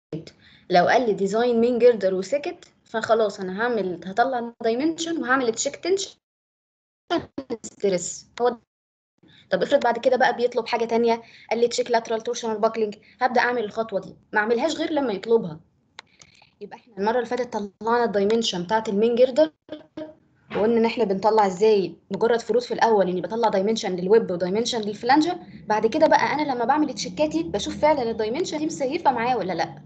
لو قال لي ديزاين مين جردر وسكت فخلاص انا هعمل هطلع دايمنشن وهعمل تشيك تنشن ستريس هو ده. طب افرض بعد كده بقى بيطلب حاجه تانية قال لي تشيك لاترال تورشنال باكلينج هبدا اعمل الخطوه دي ما اعملهاش غير لما يطلبها يبقى احنا المره اللي فاتت طلعنا الدايمنشن بتاعت المين جردر وقلنا ان احنا بنطلع ازاي مجرد فروض في الاول اني بطلع دايمنشن للويب ودايمنشن للفلانجه بعد كده بقى انا لما بعمل تشيكاتي بشوف فعلا الدايمنشن دي مسيفه معايا ولا لا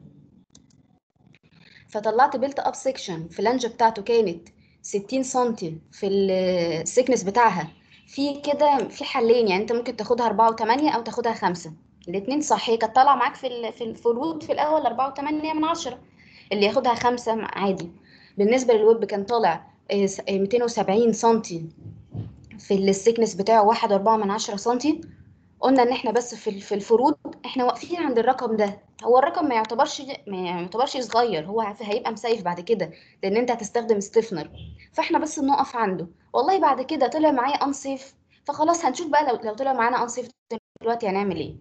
فطلعت بيلت اب سيكشن فلانجه بتاعته كانت 60 سم في السيكنس بتاعها في كده في حلين يعني انت ممكن تاخدها 4 و8 او تاخدها 5 الاثنين صح هي كانت طالعه معاك في ال في الفروض في الاول 4 و8 من 10 اللي ياخدها 5 عادي بالنسبه للويب كان طالع 270 سم في السيكنس بتاعه 1.4 من 10 سم قلنا ان احنا بس في في الفروض احنا واقفين عند الرقم ده هو الرقم ما يعتبرش ما يعتبرش صغير هو هيبقى مسيف بعد كده لان انت هتستخدم ستيفنر فاحنا بس بنقف عنده والله بعد كده طلع معايا انسيف فخلاص هنشوف بقى لو لو طلع معانا انسيف دلوقتي هنعمل ايه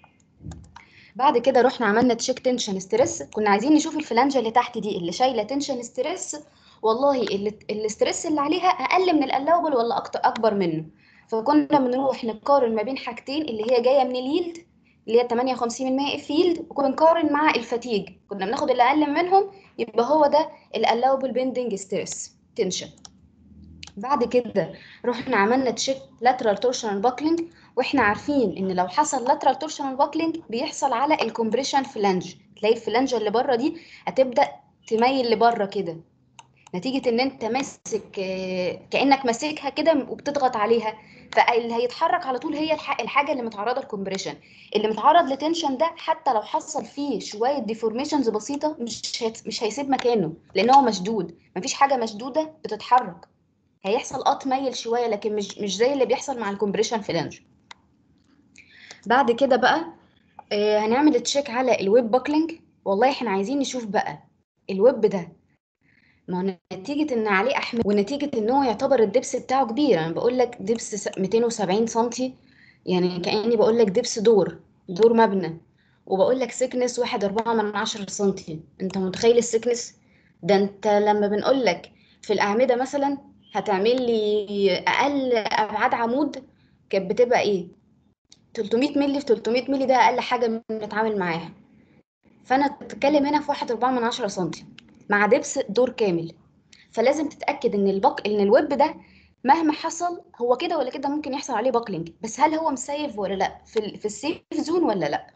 بعد كده رحنا عملنا تشيك تنشن ستريس كنا عايزين نشوف الفلانجه اللي تحت دي اللي شايله تنشن ستريس والله اللي الاستريس اللي عليها اقل من الالاوبل ولا اكتر اكبر منه فكنا بنروح نقارن ما بين حاجتين اللي هي جايه من اليلد اللي هي 58% فيلد وبنقارن مع الفاتيج كنا بناخد اللي اقل منهم يبقى هو ده الالاوبل بيندنج ستريس تنشن بعد كده رحنا عملنا تشيك لاترال تورشنال باكلينج واحنا عارفين ان لو حصل لاترال تورشنال باكلينج بيحصل على الكومبريشن فلانج تلاقي الفلانجه اللي بره دي هتبدا تميل لبره كده نتيجه ان انت ماسك كانك ماسكها كده وبتضغط عليها فاللي هيتحرك على طول هي الحاجه اللي متعرضه للكومبريشن اللي متعرض لتنشن ده حتى لو حصل فيه شويه ديفورميشنز بسيطه مش مش هيسيب مكانه لان هو مشدود مفيش حاجه مشدوده بتتحرك هيحصل اه تميل شويه لكن مش مش زي اللي بيحصل مع الكومبريشن فلانج بعد كده بقى آه هنعمل تشيك على الويب باكلينج والله احنا عايزين نشوف بقى الويب ده ما نتيجة إن عليه أحمال ونتيجة إن هو يعتبر الدبس بتاعه كبير أنا بقول لك دبس 270 سنتي يعني كأني بقول لك دبس دور دور مبنى وبقول لك سكنس واحد أربعة من عشرة سنتي أنت متخيل السكنس ده أنت لما بنقول لك في الأعمدة مثلا هتعمل لي أقل أبعاد عمود كانت بتبقى إيه 300 مللي في 300 مللي ده أقل حاجة بنتعامل معاها فأنا بتكلم هنا في واحد أربعة من عشرة سنتي مع دبس دور كامل فلازم تتاكد ان البق ان الويب ده مهما حصل هو كده ولا كده ممكن يحصل عليه باكلينج بس هل هو مسيف ولا لا في ال في السيف زون ولا لا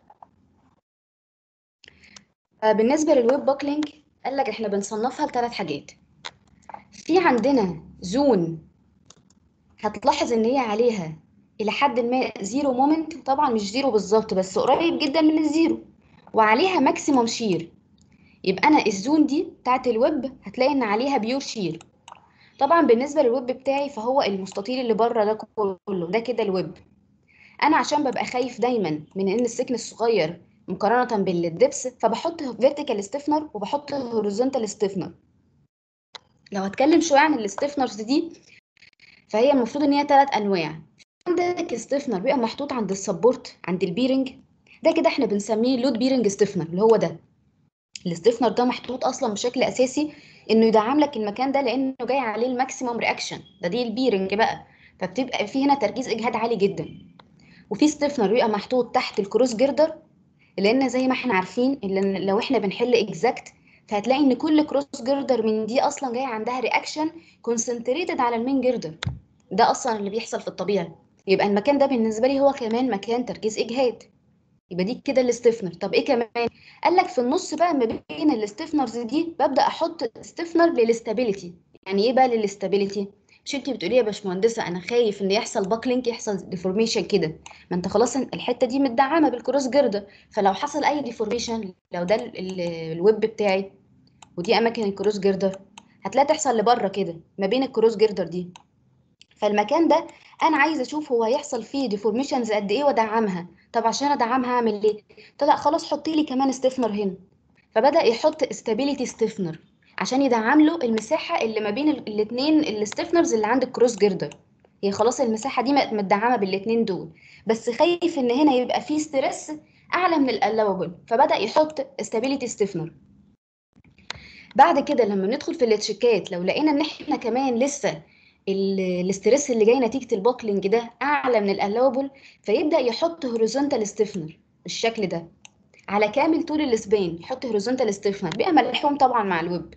بالنسبه للويب باكلينج قال لك احنا بنصنفها لثلاث حاجات في عندنا زون هتلاحظ ان هي عليها الى حد ما زيرو مومنت طبعا مش زيرو بالظبط بس قريب جدا من الزيرو وعليها ماكسيموم شير يبقى انا الزون دي بتاعت الويب هتلاقي ان عليها بيور شير طبعا بالنسبه للويب بتاعي فهو المستطيل اللي بره ده كله ده كده الويب انا عشان ببقى خايف دايما من ان السكنس صغير مقارنه بالدبس فبحط فيرتيكال ستيفنر وبحط هوريزونتال ستيفنر لو هتكلم شويه عن الستيفنرز دي فهي المفروض ان هي ثلاث انواع عندك ستيفنر بيبقى محطوط عند السبورت عند البيرنج ده كده احنا بنسميه لود بيرنج ستيفنر اللي هو ده الستيفنر ده محطوط اصلا بشكل اساسي انه يدعم لك المكان ده لانه جاي عليه الماكسيموم رياكشن ده دي البيرنج بقى فبتبقى في هنا تركيز اجهاد عالي جدا وفي ستيفنر بيبقى محطوط تحت الكروس جردر لان زي ما احنا عارفين ان لو احنا بنحل اكزاكت فهتلاقي ان كل كروس جردر من دي اصلا جايه عندها رياكشن كونسنتريتد على المين جردر ده اصلا اللي بيحصل في الطبيعي يبقى المكان ده بالنسبه لي هو كمان مكان تركيز اجهاد يبقى دي كده الاستفنر طب ايه كمان قال لك في النص بقى ما بين الاستفنرز دي ببدا احط استفنر للاستابيليتي يعني ايه بقى للاستابيليتي مش انت بتقولي يا باشمهندسه انا خايف ان يحصل باكلينج يحصل ديفورميشن كده ما انت خلاص الحته دي متدعمه بالكروس جردر فلو حصل اي ديفورميشن لو ده الويب بتاعي ودي اماكن الكروس جردر هتلاقي تحصل لبره كده ما بين الكروس جردر دي فالمكان ده انا عايزه اشوف هو هيحصل فيه ديفورميشنز قد ايه وادعمها طب عشان ادعمها اعمل ايه طلع خلاص حطي لي كمان ستيفنر هنا فبدا يحط استابيليتي ستيفنر عشان يدعم له المساحه اللي ما بين الاثنين الستيفنرز اللي عند الكروس جردر هي خلاص المساحه دي متدعمه بالاثنين دول بس خايف ان هنا يبقى فيه ستريس اعلى من الالوبل فبدا يحط ستابيليتي ستيفنر بعد كده لما ندخل في التشيكات لو لقينا ان احنا كمان لسه الاسترس اللي جاي نتيجه البوكلينج ده اعلى من الالوبل فيبدا يحط هوريزونتال ستيفنر بالشكل ده على كامل طول السبان يحط هوريزونتال ستيفنر بيبقى ملحوم طبعا مع الويب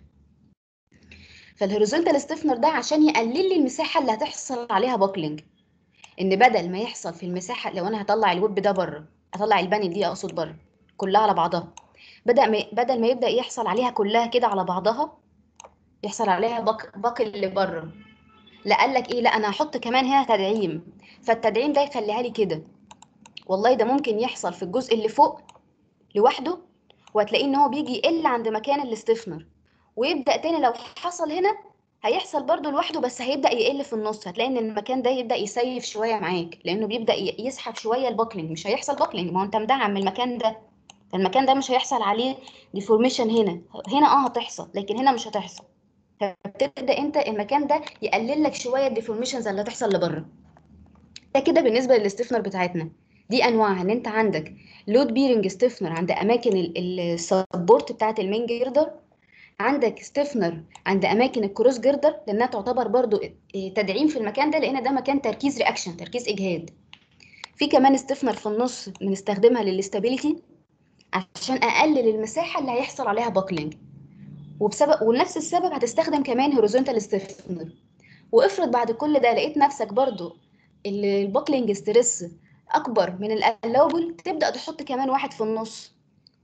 فالهوريزونتال ستيفنر ده عشان يقلل لي المساحه اللي هتحصل عليها باكلينج ان بدل ما يحصل في المساحه لو انا هطلع الويب ده بره اطلع البانل دي اقصد بره كلها على بعضها بدل ما بدل ما يبدا يحصل عليها كلها كده على بعضها يحصل عليها باك باقي اللي بره لا قال لك ايه لا انا هحط كمان هنا تدعيم فالتدعيم ده يخليها لي كده والله ده ممكن يحصل في الجزء اللي فوق لوحده وهتلاقيه ان هو بيجي يقل عند مكان الاستفنر ويبدا تاني لو حصل هنا هيحصل برضو لوحده بس هيبدا يقل في النص هتلاقي ان المكان ده يبدا يسيف شويه معاك لانه بيبدا يسحب شويه البوكلينج مش هيحصل بوكلينج ما هو انت مدعم من المكان ده فالمكان ده مش هيحصل عليه ديفورميشن هنا هنا اه هتحصل لكن هنا مش هتحصل فبتبدا انت المكان ده يقلل لك شويه الديفورميشنز اللي هتحصل لبره ده كده بالنسبه للاستفنر بتاعتنا دي انواعها ان انت عندك لود بيرنج ستيفنر عند اماكن السبورت بتاعت المين جيردر عندك ستيفنر عند اماكن الكروس جيردر لانها تعتبر برضو تدعيم في المكان ده لان ده مكان تركيز رياكشن تركيز اجهاد في كمان ستيفنر في النص بنستخدمها للاستابيليتي عشان اقلل المساحه اللي هيحصل عليها باكلينج وبسبب ونفس السبب هتستخدم كمان هوريزونتال ستيفنر وافرض بعد كل ده لقيت نفسك برضو الباكلينج ستريس اكبر من الالوبل تبدا تحط كمان واحد في النص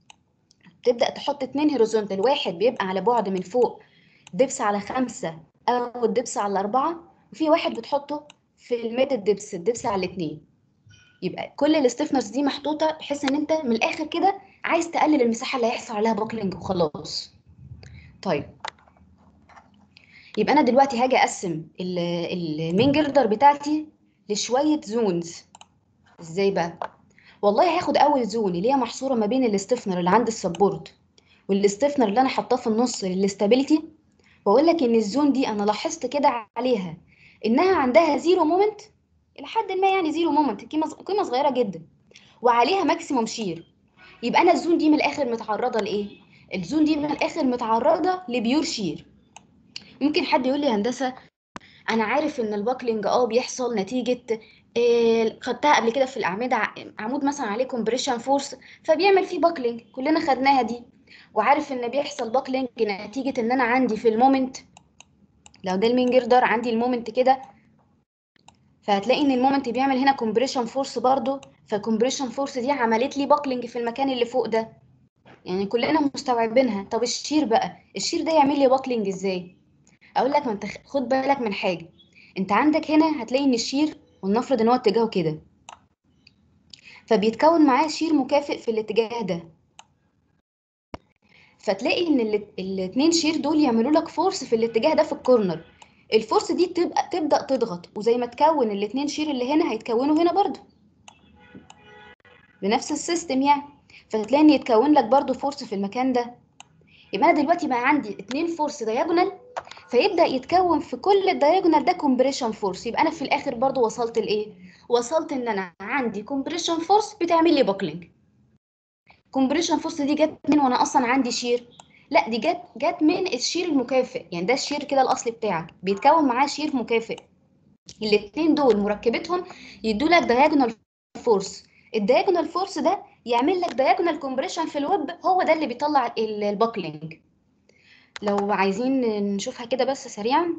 تبدا تحط اتنين هوريزونتال واحد بيبقى على بعد من فوق دبس على خمسة او الدبس على أربعة وفي واحد بتحطه في الميد الدبس الدبس على الاتنين يبقى كل الاستفنرز دي محطوطه بحيث ان انت من الاخر كده عايز تقلل المساحه اللي هيحصل عليها باكلينج وخلاص طيب يبقى انا دلوقتي هاجي اقسم المين جردر بتاعتي لشويه زونز ازاي بقى والله هاخد اول زون اللي هي محصوره ما بين الاستفنر اللي عند السبورت والاستفنر اللي انا حاطاه في النص للاستابيليتي واقول لك ان الزون دي انا لاحظت كده عليها انها عندها زيرو مومنت لحد ما يعني زيرو مومنت قيمه قيمه صغيره جدا وعليها ماكسيموم شير يبقى انا الزون دي من الاخر متعرضه لايه الزون دي من الاخر متعرضه لبيور شير ممكن حد يقول لي هندسه انا عارف ان الباكلينج اه بيحصل نتيجه إيه خدتها قبل كده في الاعمده عمود مثلا عليه كومبريشن فورس فبيعمل فيه باكلينج كلنا خدناها دي وعارف ان بيحصل باكلينج نتيجه ان انا عندي في المومنت لو ده المين جردر عندي المومنت كده فهتلاقي ان المومنت بيعمل هنا كومبريشن فورس برضو فالكومبريشن فورس دي عملت لي باكلينج في المكان اللي فوق ده يعني كلنا مستوعبينها طب الشير بقى الشير ده يعمل لي باكلينج ازاي اقول لك ما انت خد بالك من حاجه انت عندك هنا هتلاقي ان الشير ولنفرض ان هو اتجاهه كده فبيتكون معاه شير مكافئ في الاتجاه ده فتلاقي ان الاثنين شير دول يعملوا لك فورس في الاتجاه ده في الكورنر الفورس دي تبقى تبدا تضغط وزي ما تكون الاثنين شير اللي هنا هيتكونوا هنا برضو بنفس السيستم يعني فتلاقي ان يتكون لك برضو فورس في المكان ده يبقى انا دلوقتي بقى عندي اتنين فورس دايجونال فيبدا يتكون في كل الدايجونال ده كومبريشن فورس يبقى انا في الاخر برضو وصلت لايه وصلت ان انا عندي كومبريشن فورس بتعمل لي باكلينج كومبريشن فورس دي جت من وانا اصلا عندي شير لا دي جت جت من الشير المكافئ يعني ده الشير كده الاصلي بتاعك بيتكون معاه شير مكافئ الاثنين دول مركبتهم يدوا لك دايجونال فورس الدايجونال فورس ده يعمل لك دايجونال كومبريشن في الويب هو ده اللي بيطلع الباكلينج لو عايزين نشوفها كده بس سريعا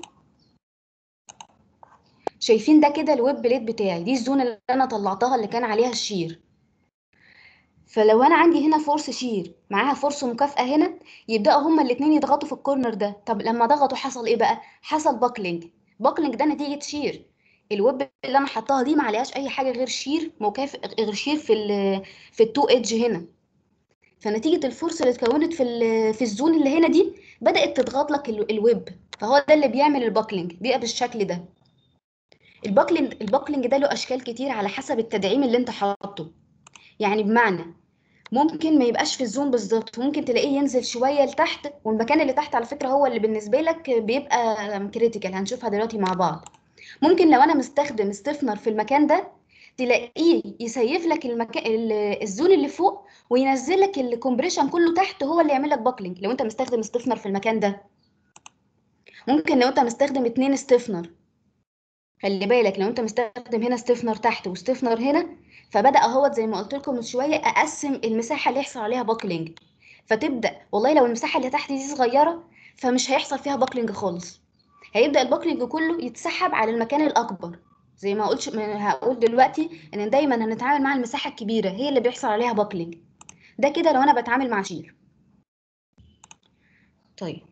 شايفين ده كده الويب بليد بتاعي دي الزون اللي انا طلعتها اللي كان عليها الشير فلو انا عندي هنا فورس شير معاها فورس مكافأة هنا يبدأوا هما الاتنين يضغطوا في الكورنر ده طب لما ضغطوا حصل ايه بقى حصل باكلينج باكلينج ده نتيجة شير الويب اللي انا حطاها دي ما عليهاش اي حاجه غير شير مكافئ غير شير في ال في التو ايدج هنا فنتيجه الفورس اللي اتكونت في في الزون اللي هنا دي بدات تضغط لك الويب فهو ده اللي بيعمل الباكلينج بيبقى بالشكل ده الباكلينج الباكلينج ده له اشكال كتير على حسب التدعيم اللي انت حاطه يعني بمعنى ممكن ما يبقاش في الزون بالظبط ممكن تلاقيه ينزل شويه لتحت والمكان اللي تحت على فكره هو اللي بالنسبه لك بيبقى كريتيكال هنشوفها دلوقتي مع بعض ممكن لو انا مستخدم ستيفنر في المكان ده تلاقيه يسيف لك المكان الزون اللي فوق وينزل لك الكومبريشن كله تحت هو اللي يعمل لك باكلينج لو انت مستخدم ستيفنر في المكان ده ممكن لو انت مستخدم اتنين ستيفنر خلي بالك لو انت مستخدم هنا ستيفنر تحت وستيفنر هنا فبدا اهوت زي ما قلت لكم من شويه اقسم المساحه اللي يحصل عليها باكلينج فتبدا والله لو المساحه اللي تحت دي صغيره فمش هيحصل فيها باكلينج خالص هيبدا الباكلينج كله يتسحب على المكان الاكبر زي ما قلتش هقول دلوقتي ان دايما هنتعامل مع المساحه الكبيره هي اللي بيحصل عليها باكلينج ده كده لو انا بتعامل مع شير طيب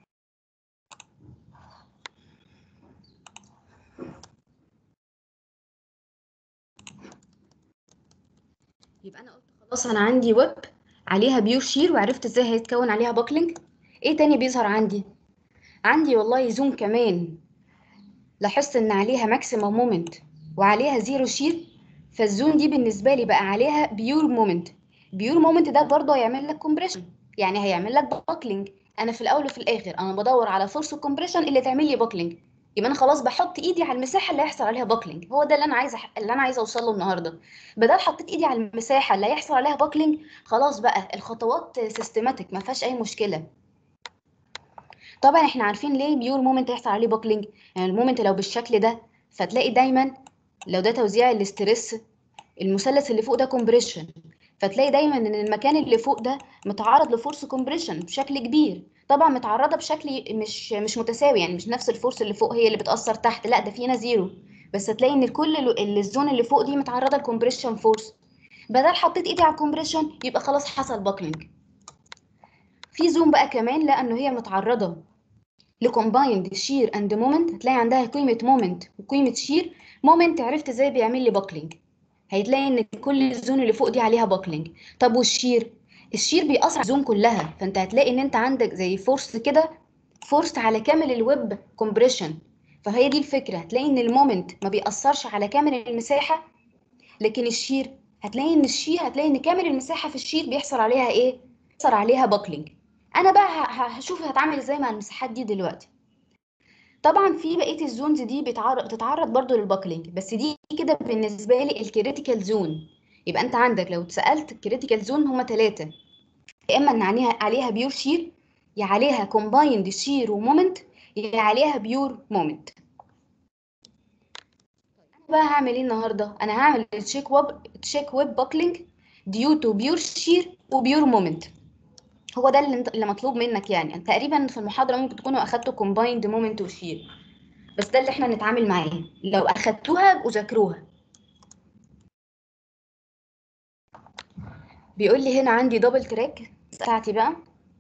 يبقى انا قلت خلاص انا عندي ويب عليها بيور شير وعرفت ازاي هيتكون عليها باكلينج ايه تاني بيظهر عندي عندي والله زوم كمان لاحظت ان عليها ماكسيمم مومنت وعليها زيرو شير فالزون دي بالنسبه لي بقى عليها بيور مومنت بيور مومنت ده برضه هيعمل لك كومبريشن يعني هيعمل لك باكلينج انا في الاول وفي الاخر انا بدور على فورس كومبريشن اللي تعمل لي باكلينج يبقى انا خلاص بحط ايدي على المساحه اللي هيحصل عليها باكلينج هو ده اللي انا عايزه اللي انا عايزه اوصل له النهارده بدل حطيت ايدي على المساحه اللي هيحصل عليها باكلينج خلاص بقى الخطوات سيستماتيك ما فيهاش اي مشكله طبعا احنا عارفين ليه بيور مومنت هيحصل عليه باكلينج يعني المومنت لو بالشكل ده فتلاقي دايما لو ده توزيع الاسترس المثلث اللي فوق ده كومبريشن فتلاقي دايما ان المكان اللي فوق ده متعرض لفورس كومبريشن بشكل كبير طبعا متعرضه بشكل مش مش متساوي يعني مش نفس الفورس اللي فوق هي اللي بتاثر تحت لا ده في هنا زيرو بس هتلاقي ان كل ال- الزون اللي فوق دي متعرضه لكومبريشن فورس بدل حطيت ايدي على الكومبريشن يبقى خلاص حصل باكلينج في زون بقى كمان لانه هي متعرضه لكومبايند شير اند مومنت هتلاقي عندها قيمه مومنت وقيمه شير مومنت عرفت ازاي بيعمل لي باكلينج هتلاقي ان كل الزون اللي فوق دي عليها باكلينج طب والشير الشير بيأثر على الزون كلها فانت هتلاقي ان انت عندك زي فورس كده فورس على كامل الويب كومبريشن فهي دي الفكره هتلاقي ان المومنت ما بيأثرش على كامل المساحه لكن الشير هتلاقي ان الشير هتلاقي ان كامل المساحه في الشير بيحصل عليها ايه بيحصل عليها باكلينج انا بقى ه- ه- هشوف هتعامل ازاي مع المساحات دي دلوقتي طبعا في بقيه الزونز دي بتعرض بتتعرض برضو للباكلينج بس دي كده بالنسبه لي الكريتيكال زون يبقى انت عندك لو اتسالت الكريتيكال زون هما ثلاثه يا اما ان عليها عليها بيور شير يا عليها كومبايند شير ومومنت يا عليها بيور مومنت انا بقى هعمل ايه النهارده انا هعمل تشيك ويب تشيك ويب باكلينج ديو تو بيور شير وبيور مومنت هو ده اللي انت- اللي مطلوب منك يعني انت تقريبا في المحاضره ممكن تكونوا اخدتوا كومبايند مومنت وشير بس ده اللي احنا نتعامل معاه لو اخدتوها وذاكروها بيقول لي هنا عندي دبل تراك بتاعتي بقى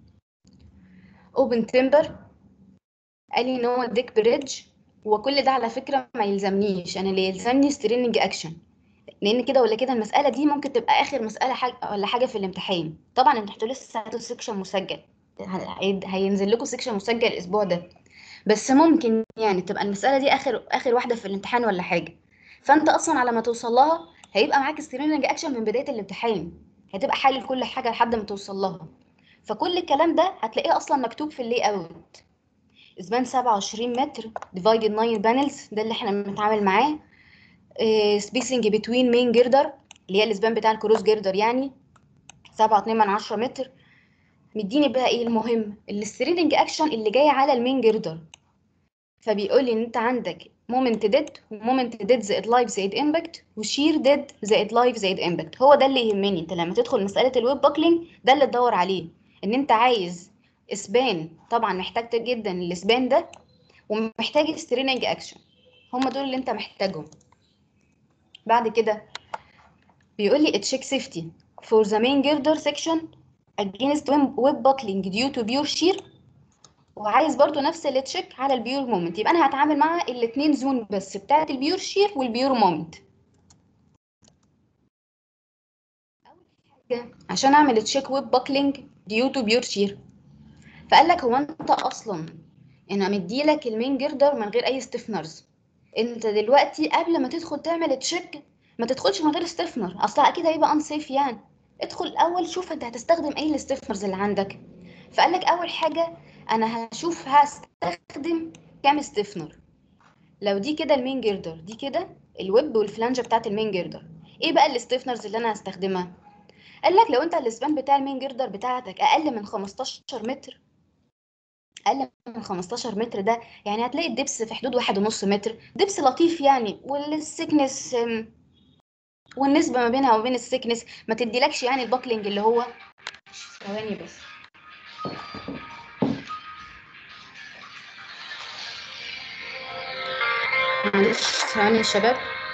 اوبن تمبر قال لي ان هو ديك بريدج وكل ده على فكره ما يلزمنيش انا اللي يلزمني ستريننج اكشن لان كده ولا كده المساله دي ممكن تبقى اخر مساله حاجه ولا حاجه في الامتحان طبعا انتوا لسه هتاخدوا سيكشن مسجل هي- هينزل لكم سيكشن مسجل الاسبوع ده بس ممكن يعني تبقى المساله دي اخر اخر واحده في الامتحان ولا حاجه فانت اصلا على ما توصل لها هيبقى معاك ستريننج اكشن من بدايه الامتحان هتبقى حلل كل حاجه لحد ما توصل لها فكل الكلام ده هتلاقيه اصلا مكتوب في اللي اوت اسبان 27 متر ديفايدد 9 بانلز ده اللي احنا بنتعامل معاه سبيسنج بتوين مين جردر اللي هي الاسبان بتاع الكروس جردر يعني 7 2 من 10 متر مديني بقى ايه المهم الستريننج اكشن اللي جاي على المين جردر فبيقول لي ان انت عندك مومنت ديد ومومنت ديد زائد لايف زائد امباكت وشير ديد زائد لايف زائد امباكت هو ده اللي يهمني انت لما تدخل مساله الويب باكلينج ده اللي تدور عليه ان انت عايز اسبان طبعا محتاج جدا الاسبان ده ومحتاج ستريننج اكشن هما دول اللي انت محتاجهم بعد كده بيقول لي تشيك سيفتي for the main girder section against web buckling due to pure shear وعايز برضو نفس اللي تشيك على البيور مومنت يبقى انا هتعامل مع الاثنين زون بس بتاعه البيور شير والبيور مومنت اول حاجه عشان اعمل تشيك ويب باكلينج ديو تو بيور شير فقال لك هو انت اصلا انا مديلك المين جردر من غير اي ستيفنرز انت دلوقتي قبل ما تدخل تعمل تشيك ما تدخلش من غير ستيفنر اصلا اكيد هيبقى انسيف يعني ادخل الاول شوف انت هتستخدم ايه الستيفنرز اللي عندك فقال لك اول حاجه انا هشوف هستخدم كام ستيفنر لو دي كده المين جردر دي كده الويب والفلانجه بتاعت المين جردر ايه بقى الستيفنرز اللي انا هستخدمها قال لك لو انت السبان بتاع المين جردر بتاعتك اقل من 15 متر اقل من 15 متر ده يعني هتلاقي الدبس في حدود واحد ونص متر دبس لطيف يعني والسكنس والنسبة ما بينها وبين السكنس ما تديلكش يعني الباكلينج اللي هو ثواني بس معلش ثواني يا شباب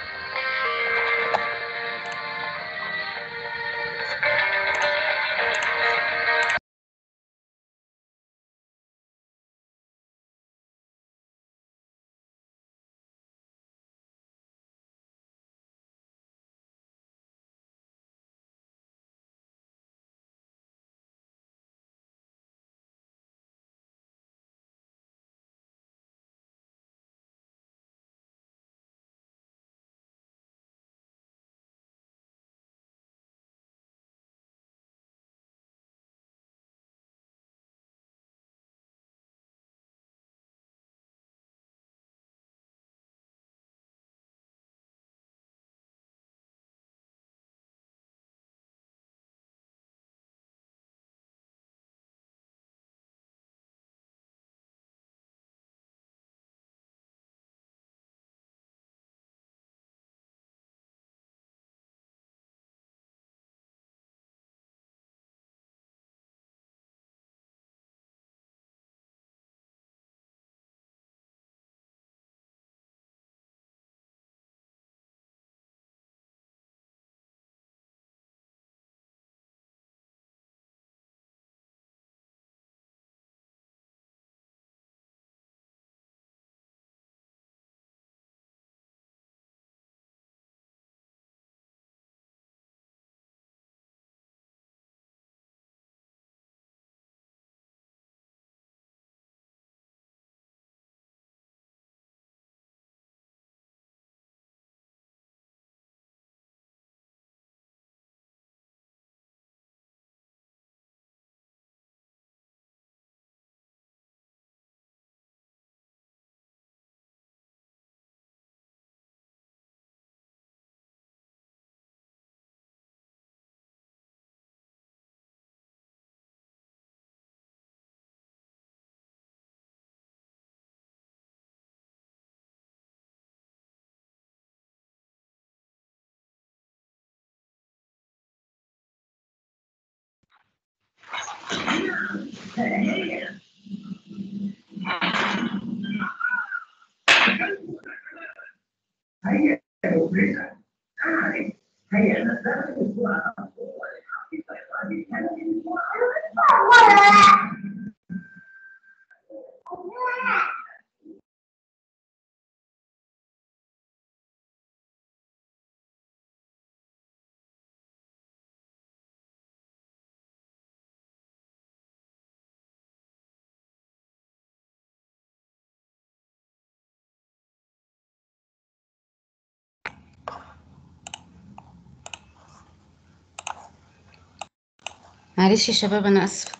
معلش يا شباب انا اسفه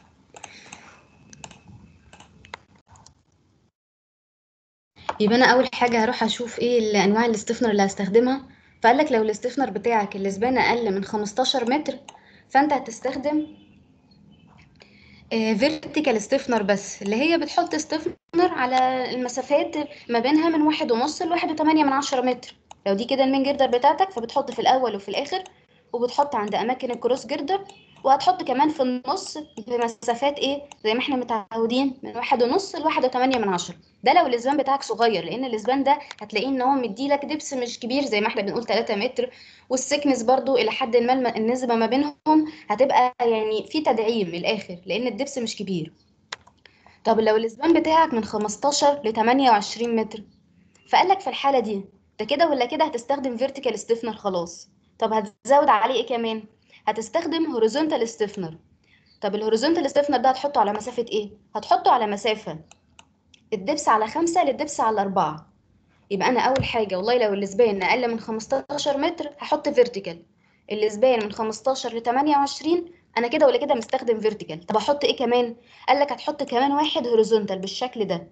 يبقى انا اول حاجه هروح اشوف ايه انواع الاستفنر اللي هستخدمها فقال لك لو الاستفنر بتاعك الاسبان اقل من 15 متر فانت هتستخدم فيرتيكال ستيفنر بس اللي هي بتحط ستيفنر على المسافات ما بينها من واحد ونص لواحد وتمانية من عشرة متر لو دي كده المين جردر بتاعتك فبتحط في الاول وفي الاخر وبتحط عند اماكن الكروس جردر وهتحط كمان في النص بمسافات ايه زي ما احنا متعودين من واحد ونص لواحد وتمانية من عشرة ده لو الاسبان بتاعك صغير لان الاسبان ده هتلاقيه ان هو مديلك دبس مش كبير زي ما احنا بنقول 3 متر والسكنس برضو الى حد ما النسبه ما بينهم هتبقى يعني في تدعيم من الاخر لان الدبس مش كبير طب لو الاسبان بتاعك من 15 ل 28 متر فقال لك في الحاله دي ده كده ولا كده هتستخدم فيرتيكال ستيفنر خلاص طب هتزود عليه ايه كمان هتستخدم هوريزونتال ستيفنر طب الهوريزونتال ستيفنر ده هتحطه على مسافه ايه هتحطه على مسافه الدبس على خمسة للدبس على أربعة يبقى أنا أول حاجة والله لو السبان أقل من 15 متر هحط فيرتيكال السبان من 15 ل 28 أنا كده ولا كده مستخدم فيرتيكال طب أحط إيه كمان؟ قال لك هتحط كمان واحد هوريزونتال بالشكل ده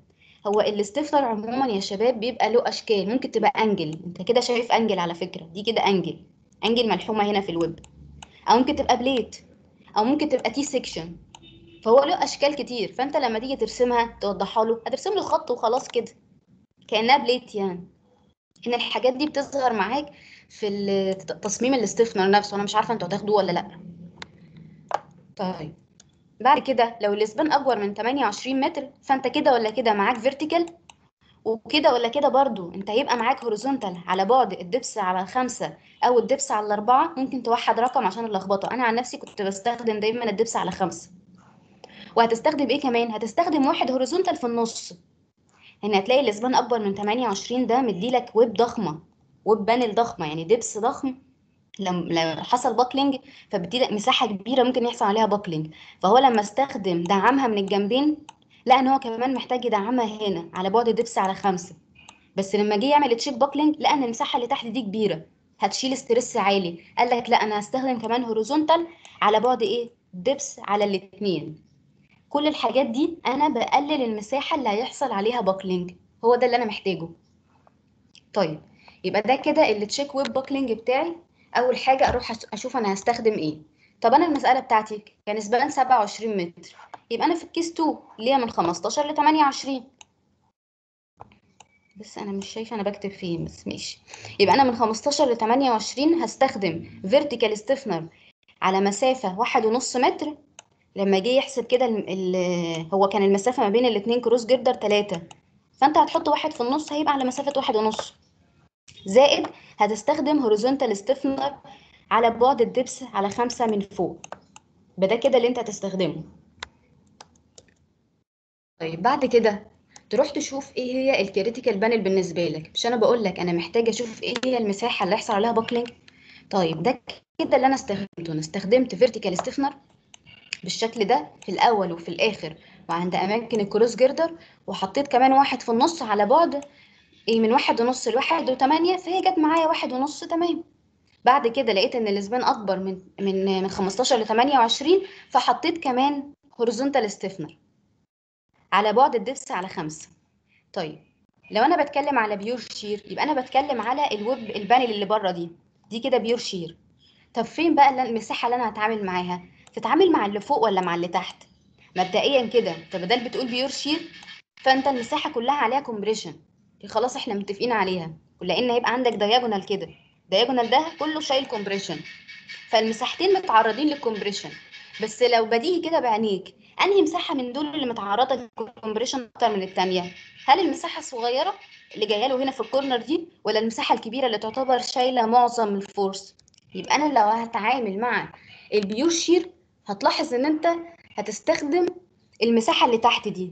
هو الاستفنر عموما يا شباب بيبقى له اشكال ممكن تبقى انجل انت كده شايف انجل على فكره دي كده انجل انجل ملحومه هنا في الويب او ممكن تبقى بليت او ممكن تبقى تي سيكشن فهو له اشكال كتير فانت لما تيجي ترسمها توضحها له هترسم له خط وخلاص كده كانها بليت يعني ان الحاجات دي بتظهر معاك في ال- تصميم الاستفنر نفسه انا مش عارفه انتوا هتاخدوه ولا لا طيب بعد كده لو الاسبان اكبر من 28 متر فانت كده ولا كده معاك فيرتيكال وكده ولا كده برضو انت هيبقى معاك هوريزونتال على بعد الدبس على خمسة او الدبس على أربعة ممكن توحد رقم عشان اللخبطة انا عن نفسي كنت بستخدم دايما الدبس على خمسة وهتستخدم ايه كمان هتستخدم واحد هوريزونتال في النص يعني هتلاقي الاسبان اكبر من 28 ده مديلك ويب ضخمة ويب بانل ضخمة يعني دبس ضخم لما لو حصل باكلينج فبتدي مساحة كبيرة ممكن يحصل عليها باكلينج فهو لما استخدم دعمها من الجنبين لقى ان هو كمان محتاج يدعمها هنا على بعد دبس على خمسة بس لما جه يعمل تشيك باكلينج لقى ان المساحة اللي تحت دي كبيرة هتشيل ستريس عالي قال لك لا انا هستخدم كمان هوريزونتال على بعد ايه دبس على الاتنين كل الحاجات دي انا بقلل المساحة اللي هيحصل عليها باكلينج هو ده اللي انا محتاجه طيب يبقى ده كده التشيك ويب باكلينج بتاعي اول حاجه اروح أش- اشوف انا هستخدم ايه طب انا المساله بتاعتي كان اسبان 27 متر يبقى انا في الكيس 2 اللي هي من 15 ل 28 بس انا مش شايفه انا بكتب فين بس ماشي يبقى انا من 15 ل 28 هستخدم فيرتيكال ستيفنر على مسافه واحد ونص متر لما جه يحسب كده ال- ال- هو كان المسافه ما بين الاتنين كروس جردر 3 فانت هتحط واحد في النص هيبقى على مسافه واحد ونص زائد هتستخدم هوريزونتال ستيفنر على بعد الدبس على خمسة من فوق بدا كده اللي انت هتستخدمه طيب بعد كده تروح تشوف ايه هي الكريتيكال بانل بالنسبه لك مش انا بقول لك انا محتاجه اشوف ايه هي المساحه اللي يحصل عليها باكلينج طيب ده كده اللي انا استخدمته انا استخدمت فيرتيكال ستيفنر بالشكل ده في الاول وفي الاخر وعند اماكن الكروس جردر وحطيت كمان واحد في النص على بعد ايه من واحد ونص لواحد وتمانية فهي جت معايا واحد ونص تمام بعد كده لقيت ان الاسبان اكبر من من من 15 ل 28 فحطيت كمان هوريزونتال ستيفنر على بعد الدبس على خمسة طيب لو انا بتكلم على بيور شير يبقى انا بتكلم على الويب البانل اللي بره دي دي كده بيور شير طب فين بقى اللي- المساحه اللي انا هتعامل معاها تتعامل مع اللي فوق ولا مع اللي تحت مبدئيا كده انت بدل بتقول بيور شير فانت المساحه كلها عليها كومبريشن دي خلاص احنا متفقين عليها لان هيبقى عندك دياجونال كده دياجونال ده كله شايل كومبريشن فالمساحتين متعرضين للكومبريشن بس لو بديهي كده بعينيك انهي مساحه من دول اللي متعرضه للكومبريشن اكتر من الثانيه هل المساحه الصغيره اللي جايه له هنا في الكورنر دي ولا المساحه الكبيره اللي تعتبر شايله معظم الفورس يبقى انا لو هتعامل مع البيور شير هتلاحظ ان انت هتستخدم المساحه اللي تحت دي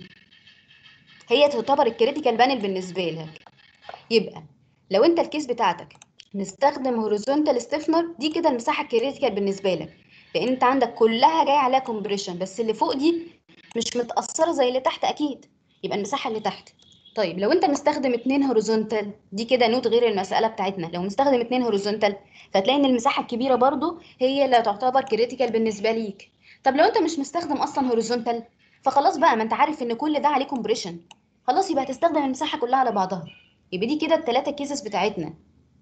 هي تعتبر الكريتيكال بانل بالنسبه لك يبقى لو انت الكيس بتاعتك نستخدم هوريزونتال ستيفنر دي كده المساحه الكريتيكال بالنسبه لك لان انت عندك كلها جايه عليها كومبريشن بس اللي فوق دي مش متاثره زي اللي تحت اكيد يبقى المساحه اللي تحت طيب لو انت مستخدم اتنين هوريزونتال دي كده نوت غير المساله بتاعتنا لو مستخدم اتنين هوريزونتال فتلاقي ان المساحه الكبيره برضو هي اللي تعتبر كريتيكال بالنسبه ليك طب لو انت مش مستخدم اصلا هوريزونتال فخلاص بقى ما انت عارف ان كل ده عليه كومبريشن خلاص يبقى هتستخدم المساحه كلها على بعضها يبقى دي كده الثلاثه كيسز بتاعتنا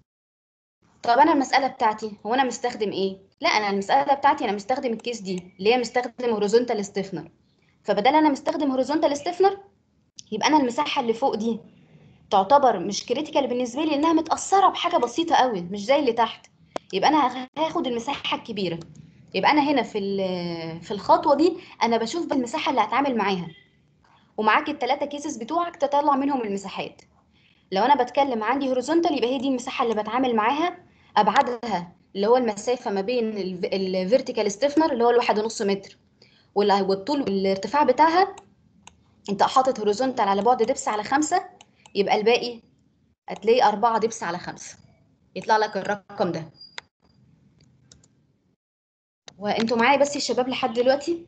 طب انا المساله بتاعتي هو انا مستخدم ايه لا انا المساله بتاعتي انا مستخدم الكيس دي اللي هي مستخدم هوريزونتال ستيفنر فبدل انا مستخدم هوريزونتال ستيفنر يبقى انا المساحه اللي فوق دي تعتبر مش كريتيكال بالنسبه لي لانها متاثره بحاجه بسيطه قوي مش زي اللي تحت يبقى انا هاخد المساحه الكبيره يبقى انا هنا في ال- في الخطوه دي انا بشوف بالمساحه اللي هتعامل معاها ومعاك الثلاثه كيسز بتوعك تطلع منهم المساحات لو انا بتكلم عندي هوريزونتال يبقى هي دي المساحه اللي بتعامل معاها ابعادها اللي هو المسافه ما بين الفيرتيكال ستيفنر اللي هو الواحد ونص متر وال- والطول والارتفاع بتاعها انت حاطط هوريزونتال على بعد دبس على خمسة يبقى الباقي هتلاقي أربعة دبس على خمسة يطلع لك الرقم ده وانتوا معايا بس يا شباب لحد دلوقتي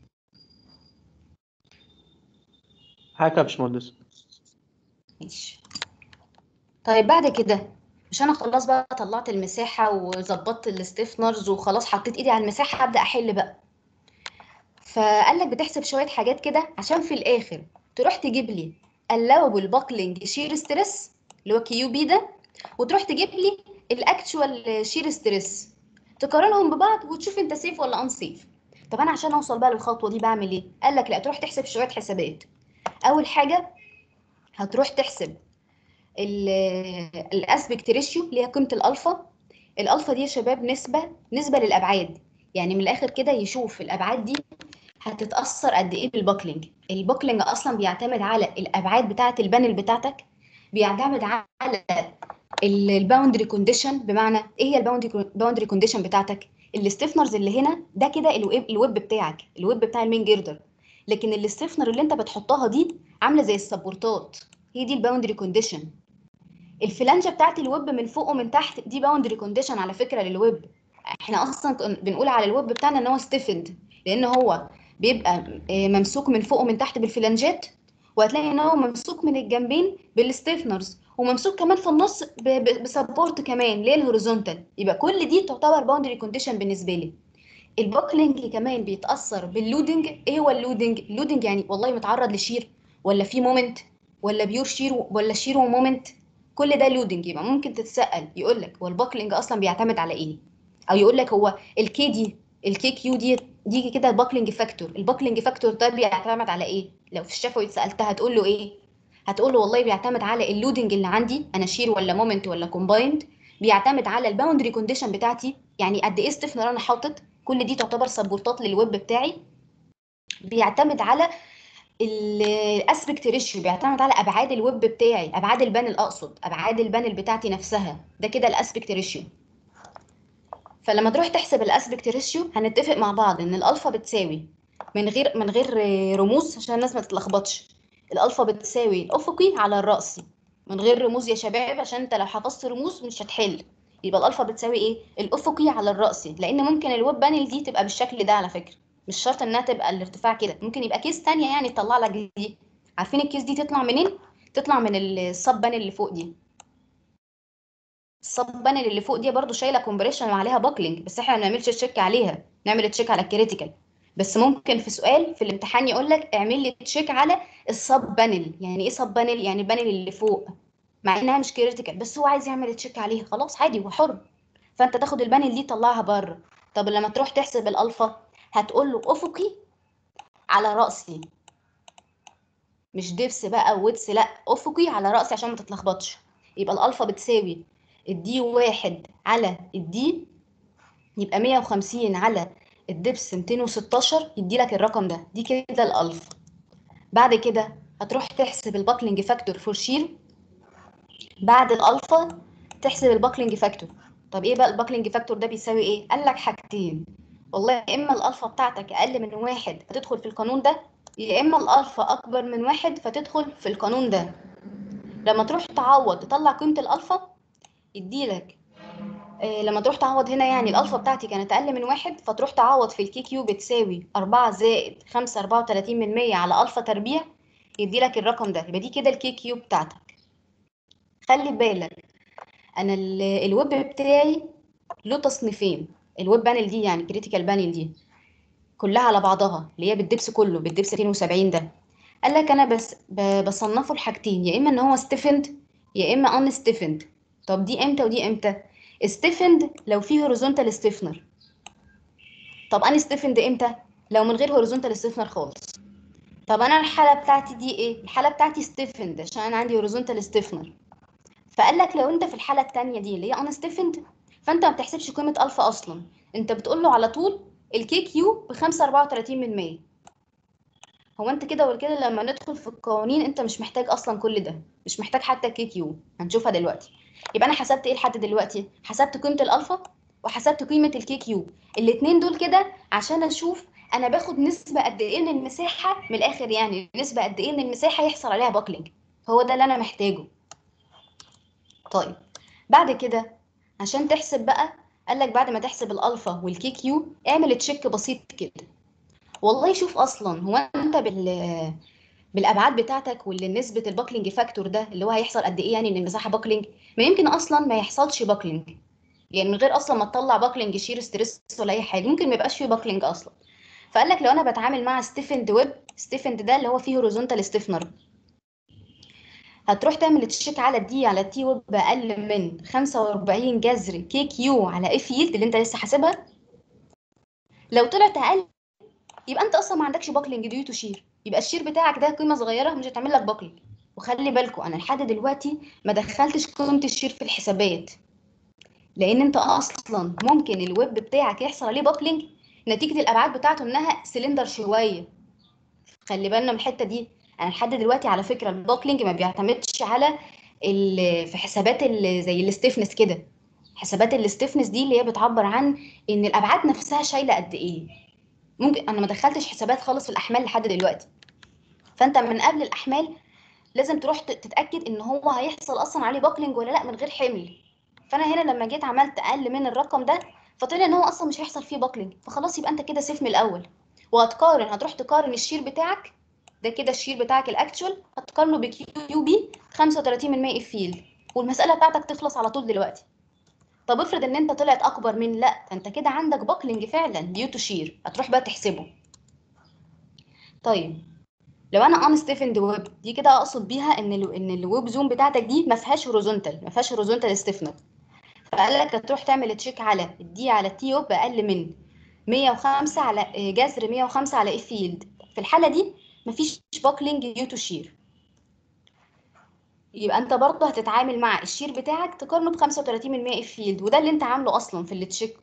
حاجة يا باشمهندس ماشي طيب بعد كده مش انا خلاص بقى طلعت المساحة وظبطت الستيفنرز وخلاص حطيت ايدي على المساحة ابدأ احل بقى فقال لك بتحسب شوية حاجات كده عشان في الاخر تروح تجيب لي allowable buckling shear stress اللي هو كيو بي ده وتروح تجيب لي الاكتشوال شير ستريس تقارنهم ببعض وتشوف انت سيف ولا ان سيف طب انا عشان اوصل بقى للخطوه دي بعمل ايه قال لك لا تروح تحسب شويه حسابات اول حاجه هتروح تحسب الاسبكت ريشيو اللي هي قيمه الالفا الالفا دي يا شباب نسبه نسبه للابعاد يعني من الاخر كده يشوف الابعاد دي هتتاثر قد ايه بالبوكلينج البوكلينج اصلا بيعتمد على الابعاد بتاعه البانل بتاعتك بيعتمد على الباوندري كونديشن بمعنى ايه هي الباوندري كونديشن بتاعتك الاستيفنرز اللي هنا ده كده الويب الويب بتاعك الويب بتاع المين جيردر لكن الاستيفنر اللي انت بتحطها دي عامله زي السبورتات هي دي الباوندري كونديشن الفلانجه بتاعت الويب من فوق ومن تحت دي باوندري كونديشن على فكره للويب احنا اصلا بنقول على الويب بتاعنا ان هو ستيفند لان هو بيبقى ممسوك من فوق ومن تحت بالفلانجات وهتلاقي ان هو ممسوك من الجنبين بالستيفنرز وممسوك كمان في النص بسبورت كمان اللي هي الهوريزونتال يبقى كل دي تعتبر باوندري كونديشن بالنسبه لي البوكلينج كمان بيتاثر باللودنج ايه هو اللودنج اللودنج يعني والله متعرض لشير ولا في مومنت ولا بيور شير ولا شير ومومنت كل ده لودنج يبقى ممكن تتسال يقول لك هو البوكلينج اصلا بيعتمد على ايه او يقول لك هو الكي دي الكي كيو دي دي كده البوكلينج فاكتور البوكلينج فاكتور ده بيعتمد على ايه لو في الشفوي سالتها هتقول له ايه هتقول له والله بيعتمد على اللودنج اللي عندي انا شير ولا مومنت ولا كومبايند بيعتمد على الباوندري كونديشن بتاعتي يعني قد ايه ستيفنر انا حاطط كل دي تعتبر سبورتات للويب بتاعي بيعتمد على الاسبكت ريشيو بيعتمد على ابعاد الويب بتاعي ابعاد البانل اقصد ابعاد البانل بتاعتي نفسها ده كده الاسبكت ريشيو فلما تروح تحسب الاسبكت ريشيو هنتفق مع بعض ان الالفا بتساوي من غير من غير رموز عشان الناس ما تتلخبطش الالفا بتساوي الافقي على الراسي من غير رموز يا شباب عشان انت لو حفظت رموز مش هتحل يبقى الالفا بتساوي ايه الافقي على الراسي لان ممكن الويب بانل دي تبقى بالشكل ده على فكره مش شرط انها تبقى الارتفاع كده ممكن يبقى كيس تانية يعني تطلع لك دي عارفين الكيس دي تطلع منين تطلع من السب بانل اللي فوق دي السب بانل اللي فوق دي برضو شايله كومبريشن وعليها باكلينج بس احنا ما بنعملش تشيك عليها نعمل تشيك على الكريتيكال بس ممكن في سؤال في الامتحان يقول لك اعمل لي تشيك على السب بانل يعني ايه سب بانل يعني البانل اللي فوق مع انها مش كريتيكال بس هو عايز يعمل تشيك عليها خلاص عادي هو حر فانت تاخد البانل دي تطلعها بره طب لما تروح تحسب الالفا هتقول له افقي على راسي مش دبس بقى وودس لا افقي على راسي عشان ما تتلخبطش يبقى الالفا بتساوي الدي واحد على الدي يبقى 150 على الدبس 216 يدي لك الرقم ده دي كده الالفا بعد كده هتروح تحسب الباكلينج فاكتور فور شير بعد الالفا تحسب الباكلينج فاكتور طب ايه بقى الباكلينج فاكتور ده بيساوي ايه قال لك حاجتين والله يا اما الالفا بتاعتك اقل من واحد فتدخل في القانون ده يا اما الالفا اكبر من واحد فتدخل في القانون ده لما تروح تعوض تطلع قيمه الالفا يديلك آه لما تروح تعوض هنا يعني الالفا بتاعتي كانت اقل من واحد فتروح تعوض في الكي كيو بتساوي 4 زائد 5 34 من 100 على الفا تربيع يديلك الرقم ده يبقى دي كده الكي كيو بتاعتك خلي بالك انا الويب بتاعي له تصنيفين الويب بانل دي يعني كريتيكال بانل دي كلها على بعضها اللي هي بالدبس كله بالدبس 270 ده قال لك انا بس بصنفه لحاجتين يا اما ان هو ستيفند يا اما ان ستيفند طب دي امتى ودي امتى ستيفند لو فيه هوريزونتال ستيفنر طب ان ستيفند امتى لو من غير هوريزونتال ستيفنر خالص طب انا الحاله بتاعتي دي ايه الحاله بتاعتي ستيفند عشان انا عندي هوريزونتال ستيفنر فقال لك لو انت في الحاله الثانيه دي اللي هي ان ستيفند فانت ما بتحسبش قيمه الفا اصلا انت بتقول له على طول الكي كيو ب 5 34 من 100 هو انت كده ولا كده لما ندخل في القوانين انت مش محتاج اصلا كل ده مش محتاج حتى الكي كيو هنشوفها دلوقتي يبقى انا حسبت ايه لحد دلوقتي حسبت قيمه الالفا وحسبت قيمه الكي كيو الاثنين دول كده عشان اشوف انا باخد نسبه قد ايه من المساحه من الاخر يعني نسبه قد ايه من المساحه يحصل عليها باكلينج هو ده اللي انا محتاجه طيب بعد كده عشان تحسب بقى قال لك بعد ما تحسب الالفا والكي كيو اعمل تشيك بسيط كده والله شوف اصلا هو انت بال بالابعاد بتاعتك واللي نسبه الباكلينج فاكتور ده اللي هو هيحصل قد ايه يعني من المساحه باكلينج ما يمكن اصلا ما يحصلش باكلينج يعني من غير اصلا ما تطلع باكلينج شير ستريس ولا اي حاجه ممكن ما يبقاش فيه باكلينج اصلا فقال لك لو انا بتعامل مع ستيفند ويب ستيفند ده اللي هو فيه هوريزونتال ستيفنر هتروح تعمل تشيك على الدي على التي ويب اقل من 45 جذر كي كيو على اف يلد اللي انت لسه حاسبها لو طلعت اقل يبقى انت اصلا ما عندكش باكلينج ديو تو شير يبقى الشير بتاعك ده قيمه صغيره مش هتعمل لك باكلينج وخلي بالكم انا لحد دلوقتي ما دخلتش قيمه الشير في الحسابات لان انت اصلا ممكن الويب بتاعك يحصل عليه باكلينج نتيجه الابعاد بتاعته انها سلندر شويه خلي بالنا من الحته دي انا لحد دلوقتي على فكره الباكلينج ما بيعتمدش على ال- في حسابات ال- زي الاستفنس كده حسابات الاستفنس دي اللي هي بتعبر عن ان الابعاد نفسها شايله قد ايه ممكن انا ما دخلتش حسابات خالص في الاحمال لحد دلوقتي فانت من قبل الاحمال لازم تروح ت- تتاكد ان هو هيحصل اصلا عليه باكلينج ولا لا من غير حمل فانا هنا لما جيت عملت اقل من الرقم ده فطلع ان هو اصلا مش هيحصل فيه باكلينج فخلاص يبقى انت كده سيف من الاول وهتقارن هتروح تقارن الشير بتاعك ده كده الشير بتاعك الاكتشوال هتقارنه بكيو يو بي 35 من 100 فيلد والمساله بتاعتك تخلص على طول دلوقتي طب افرض ان انت طلعت اكبر من لا انت كده عندك باكلينج فعلا ديو تو شير هتروح بقى تحسبه طيب لو انا ان ستيفند ويب دي كده اقصد بيها ان ال ان الويب زوم بتاعتك دي ما فيهاش هوريزونتال ما فيهاش هوريزونتال ستيفنر فقال لك هتروح تعمل تشيك على الدي على التي ويب اقل من 105 على جذر 105 على اف فيلد في الحاله دي مفيش باكلينج ديو تو شير يبقى انت برضه هتتعامل مع الشير بتاعك تقارنه ب 35 من 100 اف فيلد وده اللي انت عامله اصلا في التشيك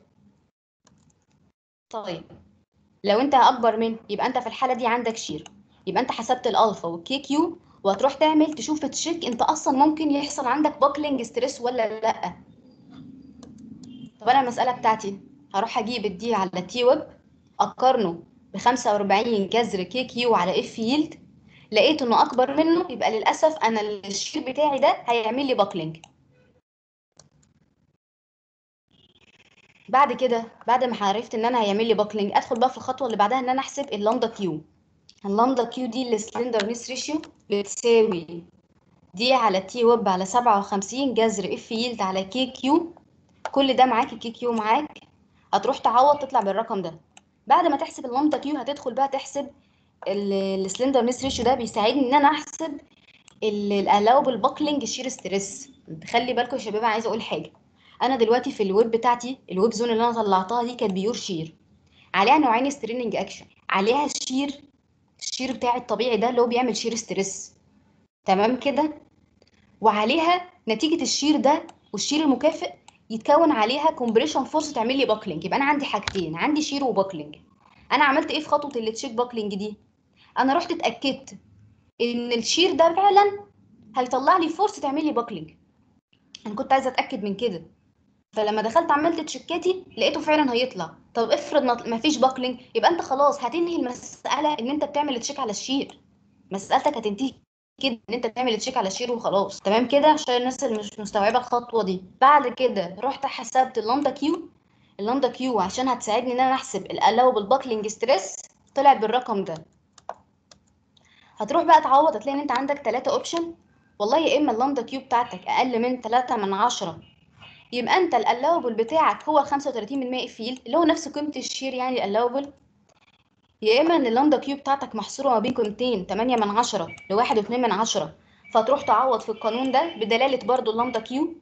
طيب لو انت اكبر من يبقى انت في الحاله دي عندك شير يبقى انت حسبت الالفا والكي كيو وهتروح تعمل تشوف تشيك انت اصلا ممكن يحصل عندك باكلينج ستريس ولا لا طب انا المساله بتاعتي هروح اجيب الدي على التي ويب اقارنه ب 45 جذر كي كيو على اف يلد لقيت انه اكبر منه يبقى للاسف انا الشير بتاعي ده هيعمل لي باكلينج بعد كده بعد ما عرفت ان انا هيعمل لي باكلينج ادخل بقى في الخطوه اللي بعدها ان انا احسب اللامدا كيو اللامدا كيو دي السلندرنس ريشيو بتساوي دي على تي ويب على 57 جذر اف يلد على كي كيو كل ده معاك الكي كيو معاك هتروح تعوض تطلع بالرقم ده بعد ما تحسب اللامدا كيو هتدخل بقى تحسب السلندرنس ريشيو ده بيساعدني ان انا احسب الالاوبل باكلينج شير ستريس خلي بالكم يا شباب عايزه اقول حاجه انا دلوقتي في الويب بتاعتي الويب زون اللي انا طلعتها دي كانت بيور شير عليها نوعين ستريننج اكشن عليها الشير الشير بتاعي الطبيعي ده اللي هو بيعمل شير ستريس تمام كده وعليها نتيجه الشير ده والشير المكافئ يتكون عليها كومبريشن فورس تعمل لي باكلينج يبقى انا عندي حاجتين عندي شير وباكلينج انا عملت ايه في خطوه اللي تشيك باكلينج دي انا رحت اتاكدت ان الشير ده فعلا هيطلع لي فورس تعمل لي باكلينج انا كنت عايزه اتاكد من كده فلما دخلت عملت تشيكاتي لقيته فعلا هيطلع طب افرض ما فيش باكلينج يبقى انت خلاص هتنهي المساله ان انت بتعمل تشيك على الشير مسالتك هتنتهي كده ان انت تعمل تشيك على الشير وخلاص تمام كده عشان الناس اللي مش مستوعبه الخطوه دي بعد كده رحت حسبت اللامدا كيو اللامدا كيو عشان هتساعدني ان انا احسب الالاوبل باكلينج ستريس طلع بالرقم ده هتروح بقى تعوض هتلاقي ان انت عندك ثلاثة اوبشن والله يا اما اللامدا كيو بتاعتك اقل من 3 من 10 يبقى انت الالاوبل بتاعك هو 35 من 100 فيلد اللي هو نفس قيمه الشير يعني الالاوبل يا اما ان اللامدا كيو بتاعتك محصوره ما بين قيمتين 8 من 10 ل 1 و2 من 10 فتروح تعوض في القانون ده بدلاله برضو اللامدا كيو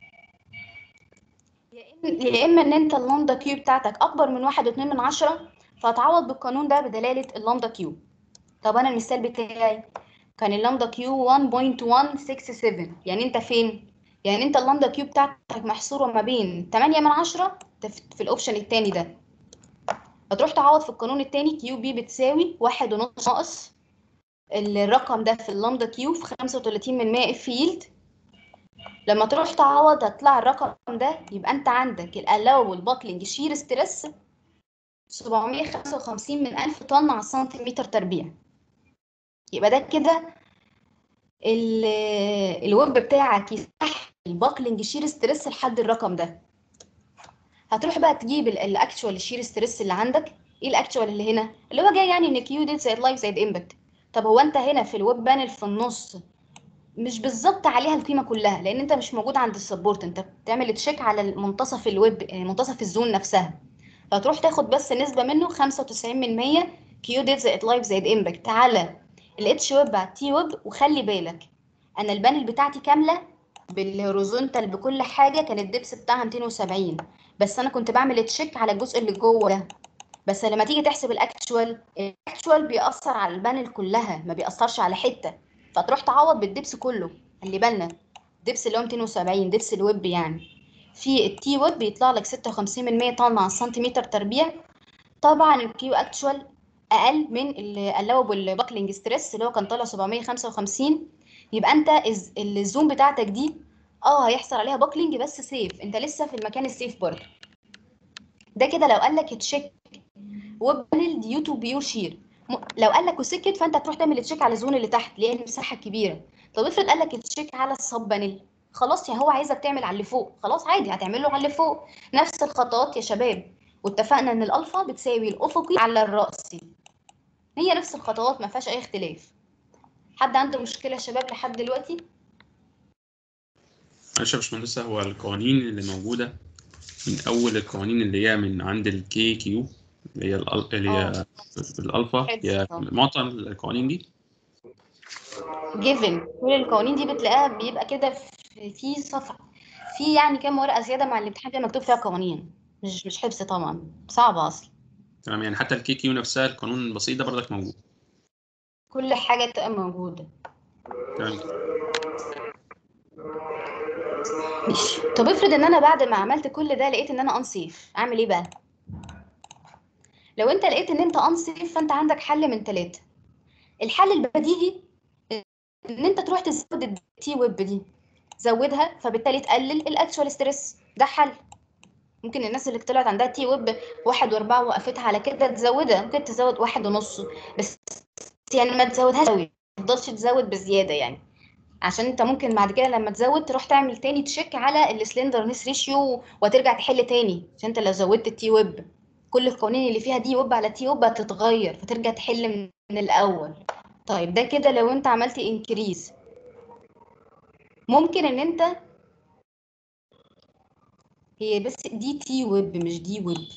يا اما ان انت اللامدا كيو بتاعتك اكبر من 1 و2 من 10 فتعوض بالقانون ده بدلاله اللامدا كيو طب انا المثال بتاعي كان اللامدا كيو 1.167 يعني انت فين يعني انت اللامدا كيو بتاعتك محصوره ما بين 8 من 10 في الاوبشن الثاني ده هتروح تعوض في القانون الثاني كيو بي بتساوي واحد ونص ناقص الرقم ده في اللامدا كيو في 35 من 100 فيلد لما تروح تعوض هتطلع الرقم ده يبقى انت عندك الالاوبل باكلينج شير ستريس 755 من 1000 طن على السنتيمتر تربيع يبقى ده كده الويب بتاعك يسمح الباكلينج شير ستريس لحد الرقم ده هتروح بقى تجيب الاكتشوال شير ستريس اللي عندك ايه الاكتشوال اللي هنا اللي هو جاي يعني ان كيو دي زائد لايف زائد امباكت طب هو انت هنا في الويب بانل في النص مش بالظبط عليها القيمه كلها لان انت مش موجود عند السبورت انت بتعمل تشيك على منتصف الويب منتصف الزون نفسها فتروح تاخد بس نسبه منه 95 من 100 كيو ديت زائد لايف زائد امباكت على الاتش ويب على التي ويب وخلي بالك انا البانل بتاعتي كامله بالهوريزونتال بكل حاجه كان الدبس بتاعها 270 بس انا كنت بعمل تشيك على الجزء اللي جوه ده بس لما تيجي تحسب الاكتشوال الاكتشوال بيأثر على البانل كلها ما بيأثرش على حته فتروح تعوض بالدبس كله خلي بالنا الدبس اللي هو 270 دبس الويب يعني في التي ويب بيطلع لك 56% طن على السنتيمتر تربيع طبعا الكيو اكتشوال اقل من الالاوبل باكلينج ستريس اللي هو كان طالع 755 يبقى انت الز- الزوم بتاعتك دي اه هيحصل عليها باكلينج بس سيف انت لسه في المكان السيف برضه ده كده لو قال لك تشيك ويب بانل ديو تو بيور شير لو قال لك وسكت فانت هتروح تعمل تشيك على الزون اللي تحت اللي هي المساحه الكبيره طب افرض قال لك تشيك على السب بانل خلاص يا هو عايزك تعمل على اللي فوق خلاص عادي هتعمل له على اللي فوق نفس الخطوات يا شباب واتفقنا ان الالفا بتساوي الافقي على الراسي هي نفس الخطوات ما فيهاش اي اختلاف حد عنده مشكله يا شباب لحد دلوقتي معلش يا باشمهندس هو القوانين اللي موجودة من أول القوانين اللي هي من عند الكي كيو اللي هي الأل- اللي هي الألفا حلو. هي آه. معطى القوانين دي جيفن كل القوانين دي بتلاقيها بيبقى كده في في صفحه في يعني كام ورقه زياده مع الامتحان بيبقى مكتوب فيها قوانين مش مش حفظ طبعا صعبه اصلا تمام يعني حتى الكي كيو نفسها القانون البسيط ده برضك موجود كل حاجه تبقى موجوده تمام ماشي طب افرض ان انا بعد ما عملت كل ده لقيت ان انا انصيف اعمل ايه بقى لو انت لقيت ان انت انصيف فانت عندك حل من ثلاثه الحل البديهي ان انت تروح تزود التي ويب دي زودها فبالتالي تقلل الاكشوال ستريس ده حل ممكن الناس اللي طلعت عندها تي ويب واحد واربعة وقفتها على كده تزودها ممكن تزود واحد ونص بس يعني ما تزودهاش قوي ما تفضلش تزود بزيادة يعني عشان انت ممكن بعد كده لما تزود تروح تعمل تاني تشيك على السلندرنس ريشيو وترجع تحل تاني عشان انت لو زودت التي ويب كل القوانين اللي فيها دي ويب على تي ويب هتتغير فترجع تحل من, من الاول طيب ده كده لو انت عملت انكريز ممكن ان انت هي بس دي تي ويب مش دي ويب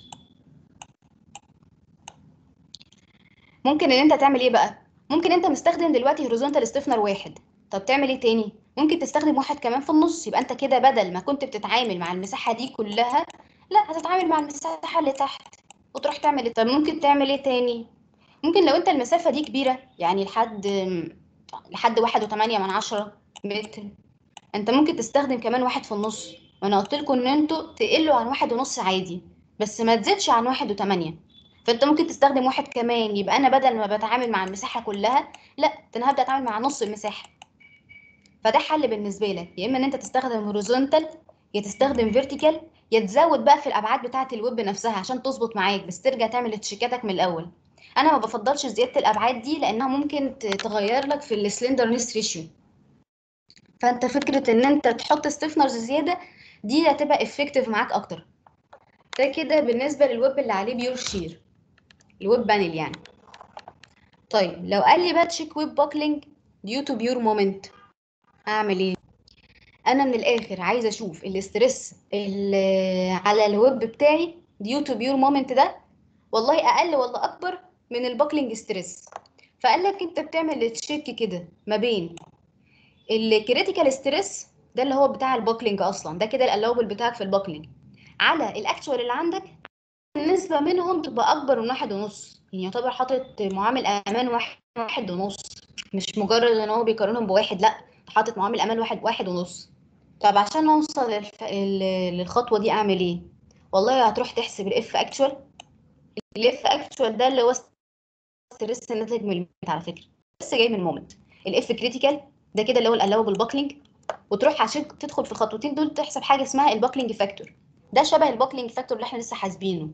ممكن ان انت تعمل ايه بقى ممكن انت مستخدم دلوقتي هوريزونتال ستيفنر واحد طب تعمل ايه تاني ممكن تستخدم واحد كمان في النص يبقى انت كده بدل ما كنت بتتعامل مع المساحه دي كلها لا هتتعامل مع المساحه اللي تحت وتروح تعمل إيه؟ طب ممكن تعمل ايه تاني ممكن لو انت المسافه دي كبيره يعني لحد لحد واحد وتمانية من عشرة متر انت ممكن تستخدم كمان واحد في النص وانا قلت لكم ان انتوا تقلوا عن واحد ونص عادي بس ما تزيدش عن واحد وتمانية فانت ممكن تستخدم واحد كمان يبقى انا بدل ما بتعامل مع المساحه كلها لا ده انا هبدا اتعامل مع نص المساحه فده حل بالنسبه لك يا اما ان انت تستخدم هوريزونتال يا تستخدم فيرتيكال يا تزود بقى في الابعاد بتاعه الويب نفسها عشان تظبط معاك بس ترجع تعمل تشيكاتك من الاول انا ما بفضلش زياده الابعاد دي لانها ممكن ت- تغير لك في السلندرنس ريشيو فانت فكره ان انت تحط ستيفنرز زياده دي هتبقى افكتيف معاك اكتر ده كده بالنسبه للويب اللي عليه بيور شير الويب بانل يعني طيب لو قال لي بقى تشيك ويب باكلينج ديو تو بيور مومنت اعمل ايه انا من الاخر عايزه اشوف الاسترس اللي على الويب بتاعي ديو تو بيور مومنت ده والله اقل ولا اكبر من الباكلينج ستريس فقال لك انت بتعمل تشيك كده ما بين الكريتيكال ستريس ده اللي هو بتاع الباكلينج اصلا ده كده الالاوبل بتاعك في الباكلينج على الاكتوال اللي عندك النسبه منهم تبقى اكبر من واحد ونص يعني يعتبر حاطط معامل امان واحد واحد ونص مش مجرد ان هو بيقارنهم بواحد لا حاطط معامل امان واحد واحد ونص طب عشان اوصل للف... ال- للخطوه دي اعمل ايه والله هتروح تحسب الاف اكتوال الاف اكتوال ده اللي هو ستريس ناتج من المومنت على فكره بس جاي من المومنت الاف كريتيكال ده كده اللي هو الالاوبل باكلينج وتروح عشان تدخل في الخطوتين دول تحسب حاجه اسمها الباكلينج فاكتور ده شبه الباكلينج فاكتور اللي احنا لسه حاسبينه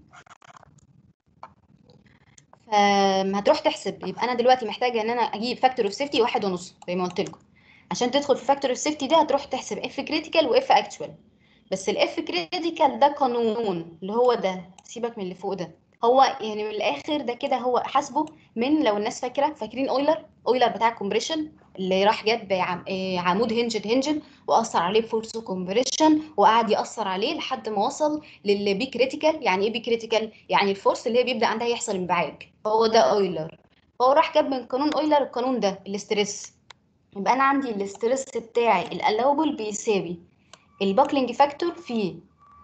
فهتروح تحسب يبقى انا دلوقتي محتاجه ان انا اجيب فاكتور اوف سيفتي واحد ونص زي ما قلت لكم عشان تدخل في فاكتور اوف سيفتي ده هتروح تحسب اف كريتيكال واف اكتوال بس الاف كريتيكال ده قانون اللي هو ده سيبك من اللي فوق ده هو يعني من الاخر ده كده هو حاسبه من لو الناس فاكره فاكرين اويلر اويلر بتاع الكومبريشن اللي راح جاب عم- آه، عمود هنجد هنجد واثر عليه فورس كومبريشن وقعد ياثر عليه لحد ما وصل للبي كريتيكال يعني ايه بي كريتيكال يعني الفورس اللي هي بيبدا عندها يحصل انبعاج هو ده اويلر هو راح جاب من قانون اويلر القانون ده الاستريس يبقى انا عندي الاسترس بتاعي الالاوبل بيساوي الباكلينج فاكتور في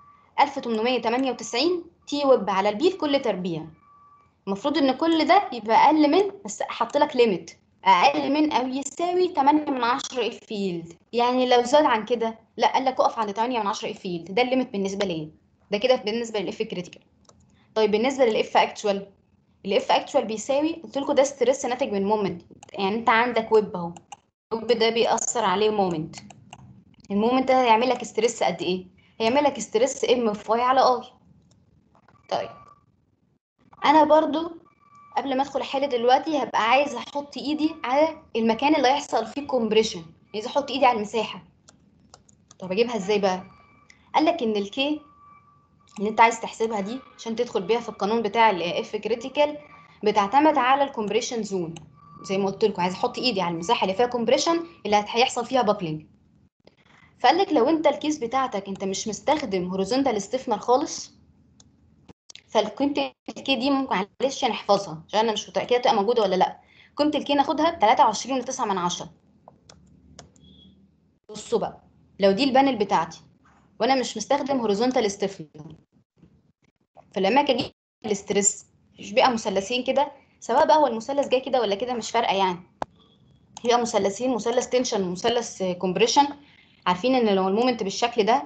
1898 تي ويب على البي في كل تربيع المفروض ان كل ده يبقى اقل من بس احط لك ليميت اقل من او يساوي 8 من 10 اف فيلد يعني لو زاد عن كده لا قال لك اقف عند 8 من 10 اف فيلد ده الليميت بالنسبه ليا ده كده بالنسبه للاف كريتيكال طيب بالنسبه للاف اكتوال الاف اكتوال بيساوي قلت لكم ده ستريس ناتج من مومنت يعني انت عندك ويب اهو الويب ده بيأثر عليه مومنت المومنت ده هيعمل لك ستريس قد ايه هيعمل لك ستريس ام في واي على اي طيب انا برضو قبل ما ادخل احل دلوقتي هبقى عايزه احط ايدي على المكان اللي هيحصل فيه كومبريشن عايزه احط ايدي على المساحه طب اجيبها ازاي بقى قال لك ان الكي اللي انت عايز تحسبها دي عشان تدخل بيها في القانون بتاع الاف كريتيكال بتعتمد على الكومبريشن زون زي ما قلت لكم عايزه احط ايدي على المساحه اللي فيها كومبريشن اللي هيحصل فيها باكلينج فقال لك لو انت الكيس بتاعتك انت مش مستخدم هوريزونتال ستيفنر خالص فالقيمه الكي دي ممكن معلش نحفظها عشان انا مش متاكده تبقى موجوده ولا لا قيمه الكي ناخدها 23.9 من عشرة بصوا بقى لو دي البانل بتاعتي وانا مش مستخدم هوريزونتال ستيفنر فلما اجي اجيب الاسترس مش بقى مثلثين كده سواء بقى هو المثلث جاي كده ولا كده مش فارقه يعني هي مثلثين مثلث تنشن ومثلث كومبريشن عارفين ان لو المومنت بالشكل ده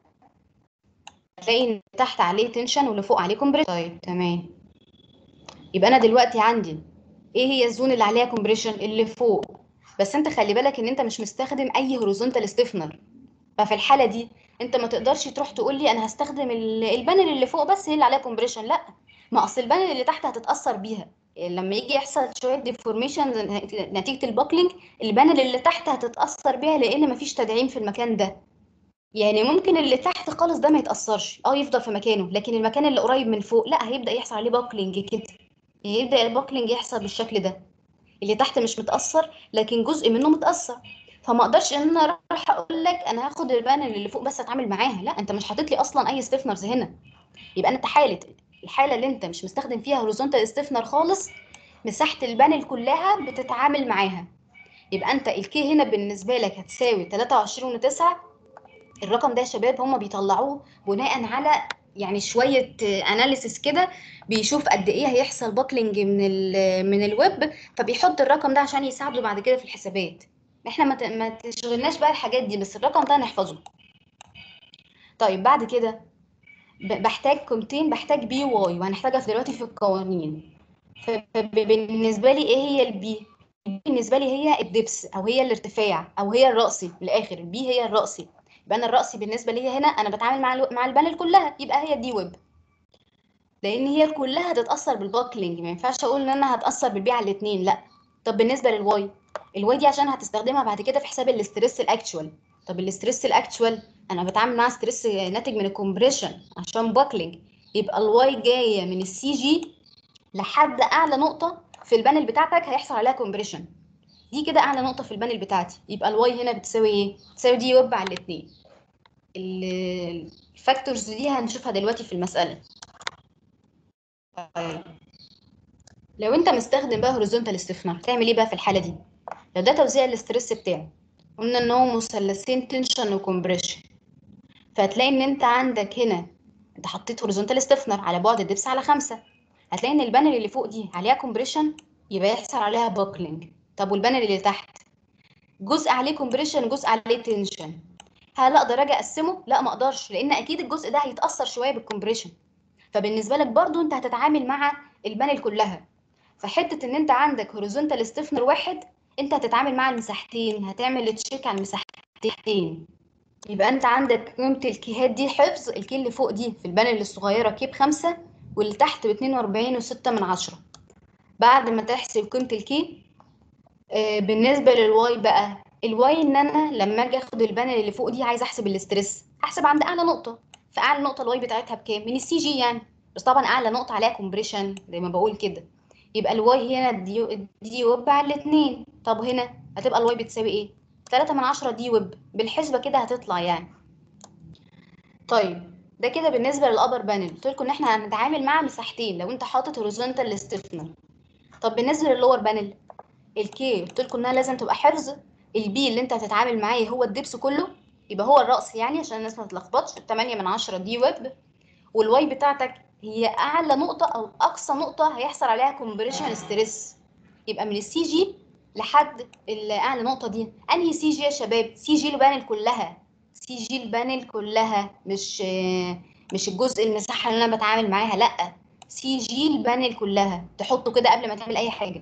هتلاقي ان تحت عليه تنشن واللي فوق عليه كومبريشن طيب تمام يبقى انا دلوقتي عندي ايه هي الزون اللي عليها كومبريشن اللي فوق بس انت خلي بالك ان انت مش مستخدم اي هوريزونتال ستيفنر ففي الحاله دي انت ما تقدرش تروح تقول لي انا هستخدم البانل اللي فوق بس هي اللي عليها كومبريشن لا ما اصل البانل اللي تحت هتتاثر بيها لما يجي يحصل شويه ديفورميشن نتيجه البوكلينج البانل اللي تحت هتتاثر بيها لان مفيش تدعيم في المكان ده يعني ممكن اللي تحت خالص ده ما يتاثرش اه يفضل في مكانه لكن المكان اللي قريب من فوق لا هيبدا يحصل عليه باكلينج كده يبدا الباكلينج يحصل بالشكل ده اللي تحت مش متاثر لكن جزء منه متاثر فما اقدرش ان انا اروح اقول لك انا هاخد البانل اللي فوق بس اتعامل معاها لا انت مش حاطط لي اصلا اي ستيفنرز هنا يبقى انت حاله الحاله اللي انت مش مستخدم فيها هوريزونتال ستيفنر خالص مساحه البانل كلها بتتعامل معاها يبقى انت الكي هنا بالنسبه لك هتساوي 23.9 الرقم ده يا شباب هم بيطلعوه بناء على يعني شويه اناليسيس كده بيشوف قد ايه هيحصل باكلينج من ال من الويب فبيحط الرقم ده عشان يساعده بعد كده في الحسابات احنا ما ما تشغلناش بقى الحاجات دي بس الرقم ده نحفظه طيب بعد كده بحتاج قيمتين بحتاج بي واي وهنحتاجها في دلوقتي في القوانين فبالنسبه لي ايه هي البي بالنسبه لي هي الدبس او هي الارتفاع او هي الرأسي من الاخر البي هي الرأسي يبقى انا الرأسي بالنسبه لي هنا انا بتعامل مع الو... مع البانل كلها يبقى هي دي ويب لان هي كلها هتتاثر بالباكلينج ما ينفعش اقول ان انا هتاثر بالبي على الاثنين لا طب بالنسبه للواي الواي دي عشان هتستخدمها بعد كده في حساب الاسترس الاكتوال طب الاسترس الاكتوال انا بتعامل مع ستريس ناتج من الكومبريشن عشان باكلينج يبقى الواي جايه من السي جي لحد اعلى نقطه في البانل بتاعتك هيحصل عليها كومبريشن دي كده اعلى نقطه في البانل بتاعتي يبقى الواي هنا بتساوي ايه بتساوي دي ويب على الاثنين الفاكتورز دي هنشوفها دلوقتي في المساله طيب لو انت مستخدم بقى هوريزونتال استفنار تعمل ايه بقى في الحاله دي لو ده توزيع الاسترس بتاعه قلنا ان هو مثلثين تنشن وكمبريشن فهتلاقي ان انت عندك هنا انت حطيت هوريزونتال استفنر على بعد الدبس على خمسة هتلاقي ان البانل اللي فوق دي عليها كومبريشن يبقى يحصل عليها باكلينج طب والبانل اللي تحت جزء عليه كومبريشن جزء عليه تنشن هل اقدر اجي اقسمه لا ما اقدرش لان اكيد الجزء ده هيتاثر شويه بالكومبريشن فبالنسبه لك برضو انت هتتعامل مع البانل كلها فحته ان انت عندك هوريزونتال ستيفنر واحد انت هتتعامل مع المساحتين هتعمل تشيك على المساحتين يبقى انت عندك قيمه الكيهات دي حفظ الكي اللي فوق دي في البانل الصغيره كي بخمسة واللي تحت ب 42 وستة من عشرة بعد ما تحسب قيمه الكي آه بالنسبه للواي بقى الواي ان انا لما اجي اخد البانل اللي فوق دي عايزه احسب الاسترس احسب عند اعلى نقطه فاعلى نقطه الواي بتاعتها بكام من السي جي يعني بس طبعا اعلى نقطه عليها كومبريشن زي ما بقول كده يبقى الواي هنا دي دي ويب على الاثنين طب هنا هتبقى الواي بتساوي ايه 3 من 10 دي ويب بالحسبه كده هتطلع يعني طيب ده كده بالنسبه للابر بانل قلت لكم ان احنا هنتعامل مع مساحتين لو انت حاطط هوريزونتال ستيفنر طب بالنسبه للور بانل الكي قلت لكم انها لازم تبقى حفظ البي اللي انت هتتعامل معاه هو الدبس كله يبقى هو الرأس يعني عشان الناس ما تتلخبطش 8 من 10 دي ويب والواي بتاعتك هي اعلى نقطه او اقصى نقطه هيحصل عليها كومبريشن ستريس يبقى من السي جي لحد الاعلى نقطه دي انهي سي جي يا شباب سي جي البانل كلها سي جي البانل كلها مش مش الجزء المساحه اللي انا بتعامل معاها لا سي جي البانل كلها تحطه كده قبل ما تعمل اي حاجه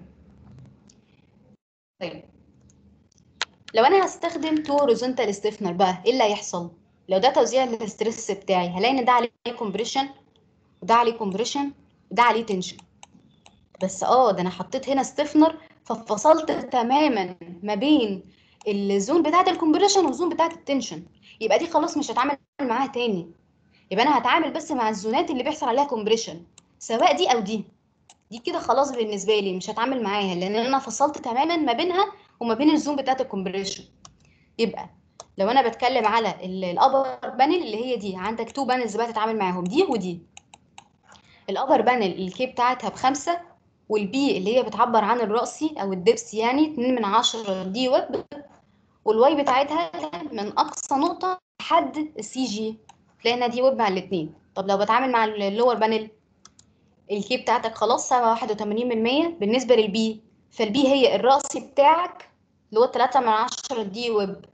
طيب لو انا هستخدم تو هوريزونتال ستيفنر بقى ايه اللي هيحصل لو ده توزيع الاسترس بتاعي هلاقي ان ده عليه كومبريشن وده عليه كومبريشن وده عليه تنشن بس اه ده انا حطيت هنا ستيفنر ففصلت تماما ما بين الزون بتاعه الكومبريشن والزون بتاعه التنشن يبقى دي خلاص مش هتعامل معاها تاني يبقى انا هتعامل بس مع الزونات اللي بيحصل عليها كومبريشن سواء دي او دي دي كده خلاص بالنسبه لي مش هتعامل معاها لان انا فصلت تماما ما بينها وما بين الزون بتاعه الكومبريشن يبقى لو انا بتكلم على الابر بانل اللي هي دي عندك تو بانلز بقى تتعامل معاهم دي ودي الابر بانل الكي بتاعتها بخمسة والبي اللي هي بتعبر عن الرأسي او الدبس يعني 2 من 10 دي ويب والواي بتاعتها من اقصى نقطة لحد السي جي تلاقي دي ويب على الاثنين طب لو بتعامل مع اللور بانل الكي بتاعتك خلاص 81 من 100 بالنسبة للبي فالبي هي الرأسي بتاعك اللي هو 3 من 10 دي ويب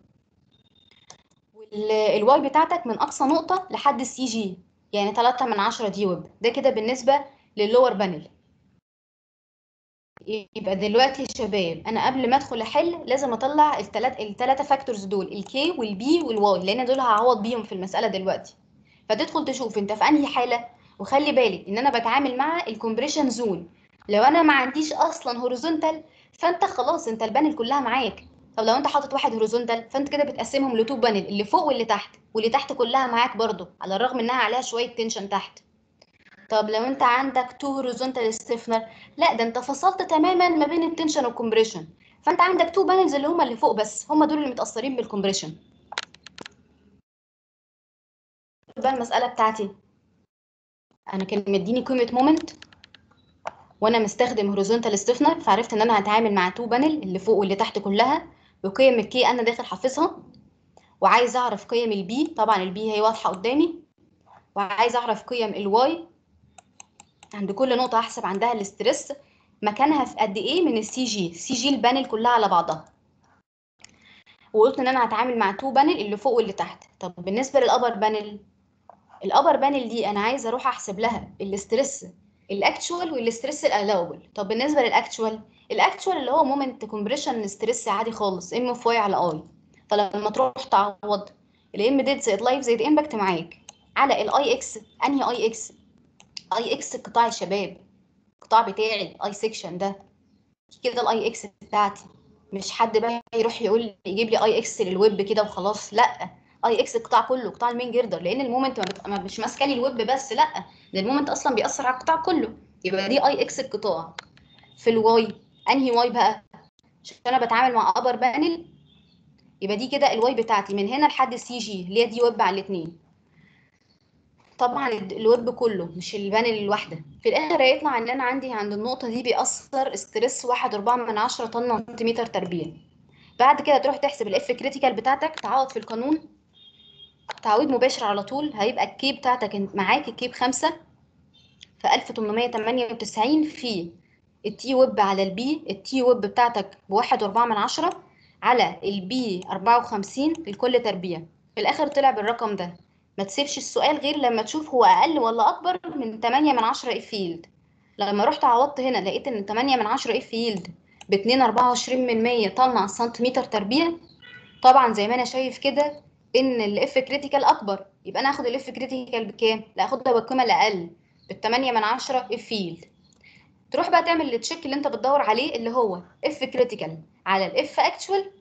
والواي بتاعتك من اقصى نقطة لحد السي جي يعني 3 من 10 دي ويب ده كده بالنسبة للور بانل يبقى دلوقتي يا شباب انا قبل ما ادخل احل لازم اطلع الثلاث الثلاثه فاكتورز دول الكي والبي والواي لان دول هعوض بيهم في المساله دلوقتي فتدخل تشوف انت في انهي حاله وخلي بالك ان انا بتعامل مع الكومبريشن زون لو انا ما عنديش اصلا هوريزونتال فانت خلاص انت البانل كلها معاك طب لو انت حاطط واحد هوريزونتال فانت كده بتقسمهم لتو بانل اللي فوق واللي تحت واللي تحت كلها معاك برضو على الرغم انها عليها شويه تنشن تحت طب لو انت عندك تو هوريزونتال ستيفنر لا ده انت فصلت تماما ما بين التنشن والكمبريشن فانت عندك تو بانلز اللي هم اللي فوق بس هم دول اللي متاثرين بالكمبريشن بقى المساله بتاعتي انا كان مديني قيمه مومنت وانا مستخدم هوريزونتال ستيفنر فعرفت ان انا هتعامل مع تو بانل اللي فوق واللي تحت كلها بقيم الكي انا داخل حافظها وعايز اعرف قيم البي طبعا البي هي واضحه قدامي وعايز اعرف قيم الواي عند كل نقطه احسب عندها الاسترس مكانها في قد ايه من السي جي سي جي البانل كلها على بعضها وقلت ان انا هتعامل مع تو بانل اللي فوق واللي تحت طب بالنسبه للابر بانل الابر بانل دي انا عايزه اروح احسب لها الاسترس الاكتشوال والاسترس الالاوبل طب بالنسبه للاكتشوال الاكتشوال اللي هو مومنت كومبريشن ستريس عادي خالص ام اف واي على اي فلما تروح تعوض الام ديد زائد لايف زائد امباكت معاك على الاي اكس انهي اي اكس اي اكس قطاع الشباب القطاع بتاعي اي سيكشن ده كده الاي اكس بتاعتي مش حد بقى يروح يقول يجيب لي اي اكس للويب كده وخلاص لا اي اكس القطاع كله قطاع المين جردر لان المومنت ما, بت... ما مش ماسكه لي الويب بس لا ده المومنت اصلا بيأثر على القطاع كله يبقى دي اي اكس القطاع في الواي انهي واي بقى عشان انا بتعامل مع ابر بانل يبقى دي كده الواي بتاعتي من هنا لحد السي جي اللي هي دي ويب على الاثنين طبعا الويب كله مش البانل الواحده في الاخر هيطلع ان انا عندي عند النقطه دي بيأثر استرس واحد أربعة من عشرة طن سنتيمتر تربيع بعد كده تروح تحسب الاف كريتيكال بتاعتك تعوض في القانون تعويض مباشر على طول هيبقى الكي بتاعتك معاك الكي بخمسة في 1898 في التي ويب على البي التي ويب بتاعتك بواحد وأربعة من عشرة على البي أربعة وخمسين لكل تربيع في الآخر طلع بالرقم ده ما تسيبش السؤال غير لما تشوف هو أقل ولا أكبر من 8 من 10 إف فيلد لما رحت عوضت هنا لقيت إن 8 من 10 إف فيلد ب 2 24 من 100 طن على السنتيمتر تربيع طبعا زي ما أنا شايف كده إن الإف كريتيكال أكبر يبقى أنا هاخد الإف كريتيكال بكام؟ لا هاخدها بالقيمة الأقل بال 8 من 10 إف فيلد تروح بقى تعمل التشيك اللي أنت بتدور عليه اللي هو إف كريتيكال على الإف أكتشوال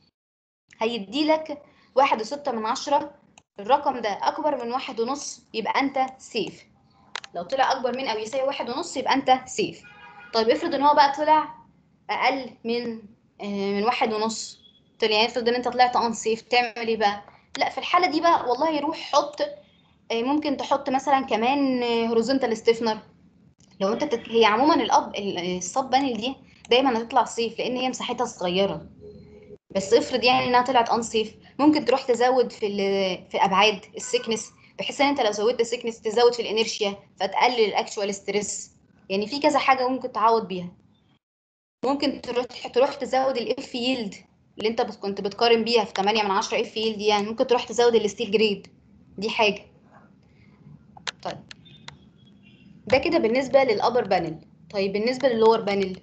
هيديلك واحد وستة من عشرة الرقم ده أكبر من واحد ونص يبقى أنت سيف لو طلع أكبر من أو يساوي واحد ونص يبقى أنت سيف طيب افرض إن هو بقى طلع أقل من آه من واحد ونص طلع يعني افرض إن أنت طلعت أن سيف تعمل إيه بقى؟ لا في الحالة دي بقى والله روح حط آه ممكن تحط مثلا كمان هوريزونتال ستيفنر لو أنت تت... هي عموما الأب الصب بانل دي دايما هتطلع سيف لأن هي مساحتها صغيرة بس افرض يعني انها طلعت انسيف ممكن تروح تزود في ال- في ابعاد السكنس بحيث ان انت لو زودت السكنس تزود في الانيرشيا فتقلل الاكشوال ستريس يعني في كذا حاجه ممكن تعوض بيها ممكن تروح تروح تزود الاف ييلد اللي انت بت- كنت بتقارن بيها في 8 من 10 اف ييلد يعني ممكن تروح تزود الستيل جريد دي حاجه طيب ده كده بالنسبه للابر بانل طيب بالنسبه للور بانل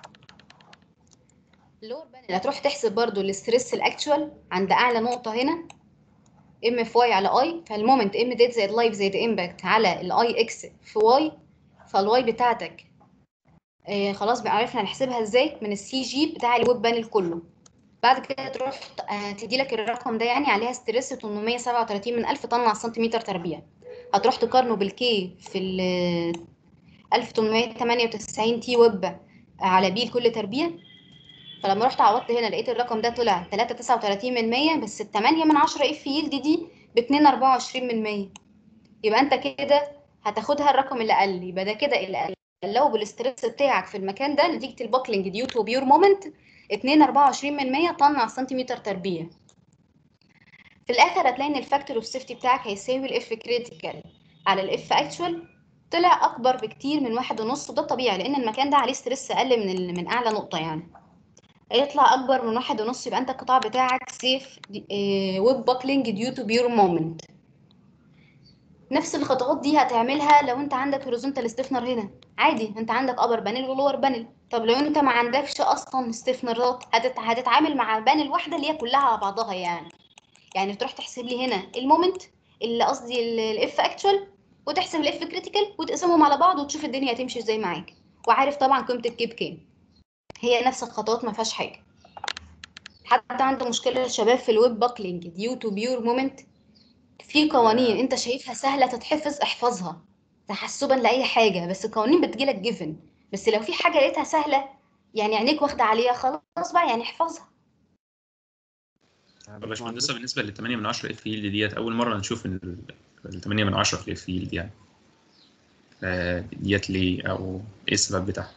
اللور بانل هتروح تحسب برضو الاستريس الاكتوال عند اعلى نقطه هنا ام اف واي على اي فالمومنت ام ديت زائد لايف زائد امباكت على الاي اكس في واي فالواي بتاعتك آه خلاص بقى عرفنا نحسبها ازاي من السي جي بتاع الويب بانل كله بعد كده تروح آه تدي لك الرقم ده يعني عليها ستريس 837 من 1000 طن على السنتيمتر تربيع هتروح تقارنه بالكي في ال 1898 تي ويب على بي لكل تربيع فلما رحت عوضت هنا لقيت الرقم ده طلع 3.39 من 100 بس ال 8 من 10 اف يلد دي ب 2.24 من 100 يبقى انت كده هتاخدها الرقم اللي قل يبقى ده كده اللي قلله بالاسترس بتاعك في المكان ده نتيجه الباكلينج ديو تو بيور مومنت 2.24 من 100 طن على السنتيمتر تربيع في الاخر هتلاقي ان الفاكتور اوف سيفتي بتاعك هيساوي الاف كريتيكال على الاف اكتوال طلع اكبر بكتير من واحد ونص وده طبيعي لان المكان ده عليه ستريس اقل من ال- من اعلى نقطه يعني هيطلع اكبر من واحد ونص يبقى انت القطاع بتاعك سيف ويب باكلينج ديو تو بيور مومنت نفس الخطوات دي هتعملها لو انت عندك هوريزونتال ستيفنر هنا عادي انت عندك ابر بانل ولور بانل طب لو انت ما عندكش اصلا ستيفنرات هتت... هتتعامل مع بانل واحده اللي هي كلها على بعضها يعني يعني تروح تحسب لي هنا المومنت اللي قصدي الاف اكتوال وتحسب الاف كريتيكال وتقسمهم على بعض وتشوف الدنيا هتمشي ازاي معاك وعارف طبعا قيمه الكيب كام هي نفس الخطوات ما فيهاش حاجه حد عنده مشكله شباب في الويب باكلينج ديو تو بيور مومنت في قوانين انت شايفها سهله تتحفظ احفظها تحسبا لاي حاجه بس القوانين بتجيلك جيفن بس لو في حاجه لقيتها سهله يعني عينيك واخده عليها خلاص بقى يعني احفظها طب يا باشمهندسة بالنسبة لل 8 من 10 اف يلد ديت أول مرة نشوف ال ال 8 من 10 في الاف يلد يعني آه، ديت ليه أو إيه السبب بتاعها؟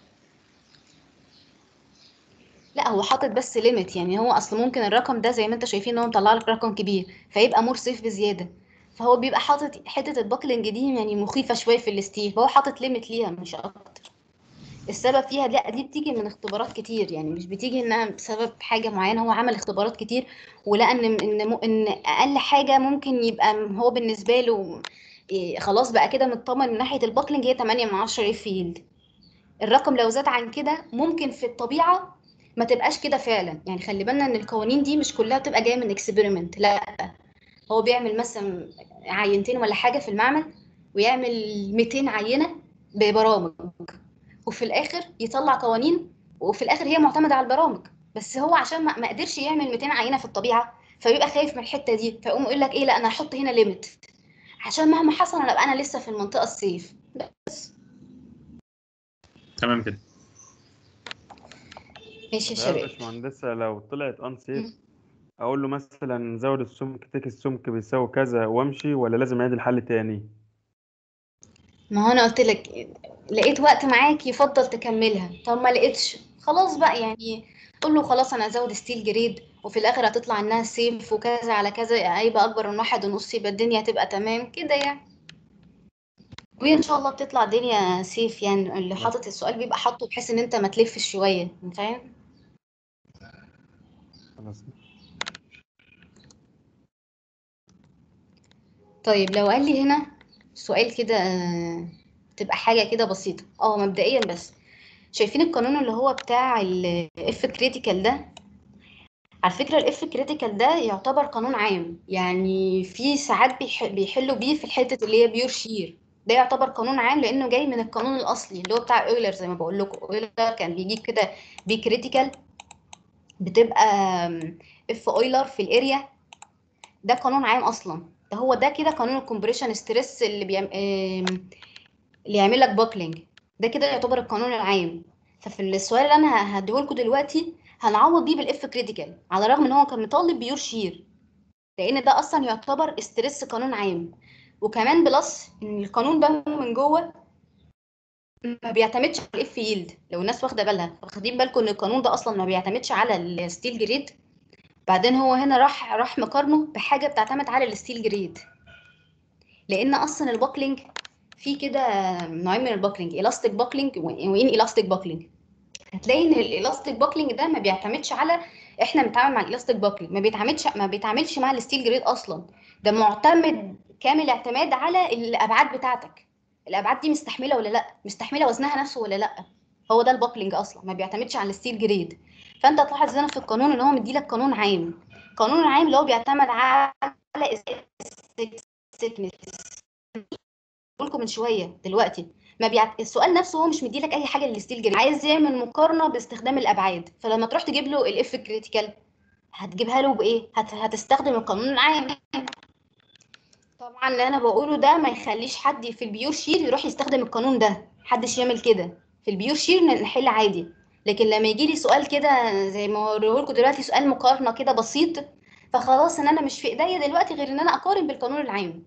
لا هو حاطط بس ليميت يعني هو اصل ممكن الرقم ده زي ما انت شايفين ان هو مطلع لك رقم كبير فيبقى مور سيف بزياده فهو بيبقى حاطط حته الباكلينج دي يعني مخيفه شويه في الستيل فهو حاطط ليميت ليها مش اكتر السبب فيها لا دي بتيجي من اختبارات كتير يعني مش بتيجي انها بسبب حاجه معينه هو عمل اختبارات كتير ولقى ان ان م- ان اقل حاجه ممكن يبقى هو بالنسبه له إيه، خلاص بقى كده مطمن من ناحيه الباكلينج هي 8 من 10 فيلد الرقم لو زاد عن كده ممكن في الطبيعه ما تبقاش كده فعلا يعني خلي بالنا ان القوانين دي مش كلها بتبقى جايه من اكسبيرمنت لا هو بيعمل مثلا عينتين ولا حاجه في المعمل ويعمل 200 عينه ببرامج وفي الاخر يطلع قوانين وفي الاخر هي معتمده على البرامج بس هو عشان ما ما قدرش يعمل 200 عينه في الطبيعه فبيبقى خايف من الحته دي فيقوم يقول لك ايه لا انا هحط هنا ليميت عشان مهما حصل انا ابقى انا لسه في المنطقه السيف بس تمام كده ماشي يا لا يا شباب باشمهندسة لو طلعت انسيف مم. اقول له مثلا زود السمك تك السمك بيساوي كذا وامشي ولا لازم اعيد الحل تاني ما هو انا قلت لك لقيت وقت معاك يفضل تكملها طب ما لقيتش خلاص بقى يعني قول له خلاص انا هزود ستيل جريد وفي الاخر هتطلع انها سيف وكذا على كذا هيبقى اكبر من واحد ونص يبقى الدنيا هتبقى تمام كده يعني وهي ان شاء الله بتطلع الدنيا سيف يعني اللي حاطط السؤال بيبقى حاطه بحيث ان انت ما تلفش شويه فاهم خلاص طيب لو قال لي هنا سؤال كده آه، تبقى حاجة كده بسيطة اه مبدئيا بس شايفين القانون اللي هو بتاع الاف كريتيكال ده على فكرة الاف كريتيكال ده يعتبر قانون عام يعني في ساعات بيح- بيحلوا بيه في الحتة اللي هي بيور شير ده يعتبر قانون عام لانه جاي من القانون الاصلي اللي هو بتاع اويلر زي ما بقول لكم اويلر كان بيجيب كده بي كريتيكال بتبقى اف اويلر في الاريا ده قانون عام اصلا ده هو ده كده قانون الكومبريشن ستريس اللي بيعم... آم، اللي يعمل لك باكلينج ده كده يعتبر القانون العام ففي السؤال اللي انا هديهولكوا دلوقتي هنعوض بيه بالاف كريتيكال على الرغم ان هو كان مطالب بيور شير لان ده اصلا يعتبر ستريس قانون عام وكمان بلس ان القانون ده من جوه ما بيعتمدش على الاف ييلد لو الناس واخده بالها واخدين بالكم ان القانون ده اصلا ما بيعتمدش على الستيل جريد بعدين هو هنا راح راح مقارنه بحاجه بتعتمد على الستيل جريد لان اصلا الباكلينج في كده نوعين من الباكلينج الاستيك باكلينج وان الاستيك باكلينج هتلاقي ان الالاستيك باكلينج ده ما بيعتمدش على احنا بنتعامل مع الالاستيك باكلينج ما بيتعاملش ما بيتعاملش مع الستيل جريد اصلا ده معتمد كامل اعتماد على الابعاد بتاعتك الابعاد دي مستحمله ولا لا مستحمله وزنها نفسه ولا لا هو ده الباكلينج اصلا ما بيعتمدش على الستيل جريد فانت هتلاحظ هنا في القانون ان هو مديلك قانون عام قانون عام اللي هو بيعتمد على لكم من شويه دلوقتي ما بيعت... السؤال نفسه هو مش مديلك اي حاجه للستيل جريد عايز يعمل مقارنه باستخدام الابعاد فلما تروح تجيب له الاف كريتيكال هتجيبها له بايه هت... هتستخدم القانون العام طبعا اللي انا بقوله ده ما يخليش حد في البيور شير يروح يستخدم القانون ده محدش يعمل كده في البيور شير نحل عادي لكن لما يجي لي سؤال كده زي ما هوريه لكم دلوقتي سؤال مقارنه كده بسيط فخلاص ان انا مش في ايديا دلوقتي غير ان انا اقارن بالقانون العام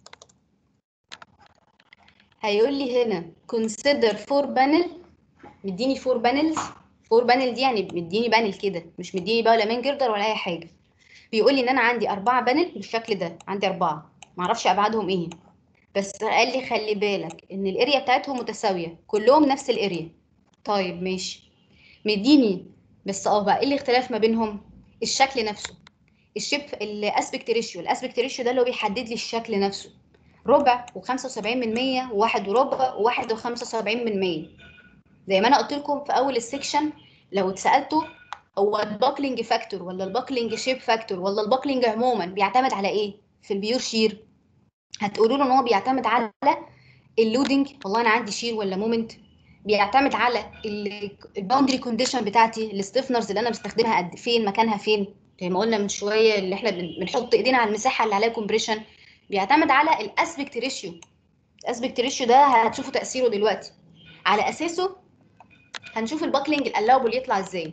هيقول لي هنا consider four panel مديني four panels four panel دي يعني مديني بانل كده مش مديني بقى ولا مين جردر ولا اي حاجه بيقول لي ان انا عندي اربعه بانل بالشكل ده عندي اربعه معرفش ابعادهم ايه بس قال لي خلي بالك ان الاريا بتاعتهم متساويه كلهم نفس الاريا طيب ماشي مديني بس اه بقى ايه الاختلاف ما بينهم الشكل نفسه الشيب الاسبكت ريشيو الاسبكت ريشيو ده اللي هو بيحدد لي الشكل نفسه ربع و75 من 100 وواحد وربع وواحد وخمسة من 100 زي ما انا قلت لكم في اول السكشن لو اتسالتوا هو الباكلينج فاكتور ولا الباكلينج شيب فاكتور ولا الباكلينج عموما بيعتمد على ايه في البيور شير هتقولوا له ان هو بيعتمد على اللودنج والله انا عندي شير ولا مومنت بيعتمد على الباوندري كونديشن بتاعتي الستيفنرز اللي انا بستخدمها قد فين مكانها فين زي ما قلنا من شويه اللي احنا بنحط ايدينا على المساحه اللي عليها كومبريشن بيعتمد على الاسبكت ريشيو الاسبكت ريشيو ده هتشوفوا تاثيره دلوقتي على اساسه هنشوف الباكلينج الالاوبل يطلع ازاي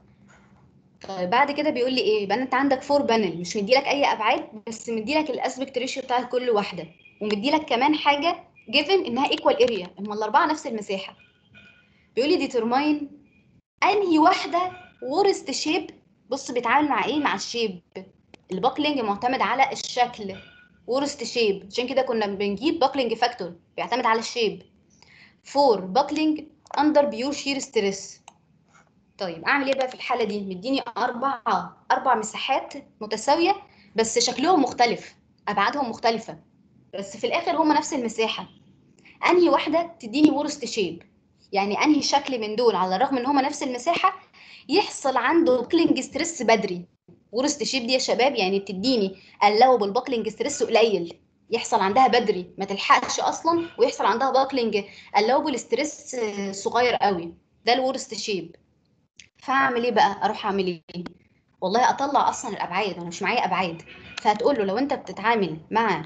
طيب بعد كده بيقول لي ايه يبقى انت عندك فور بانل مش مديلك اي ابعاد بس مديلك الاسبكت ريشيو بتاع كل واحده ومديلك كمان حاجه جيفن انها ايكوال اريا هم الاربعه نفس المساحه بيقول لي ديترماين انهي واحده ورست شيب بص بيتعامل مع ايه مع الشيب الباكلينج معتمد على الشكل ورست شيب عشان كده كنا بنجيب باكلينج فاكتور بيعتمد على الشيب فور باكلينج اندر بيور شير ستريس طيب اعمل ايه بقى في الحاله دي مديني اربعه اربع مساحات متساويه بس شكلهم مختلف ابعادهم مختلفه بس في الاخر هما نفس المساحه انهي واحده تديني ورست شيب يعني انهي شكل من دول على الرغم ان هما نفس المساحه يحصل عنده باكلينج ستريس بدري ورست شيب دي يا شباب يعني بتديني اللوبل باكلينج ستريس قليل يحصل عندها بدري ما تلحقش اصلا ويحصل عندها باكلينج اللوبل ستريس صغير قوي ده الورست شيب فاعمل ايه بقى اروح اعمل ايه والله اطلع اصلا الابعاد انا مش معايا ابعاد فهتقول له لو انت بتتعامل مع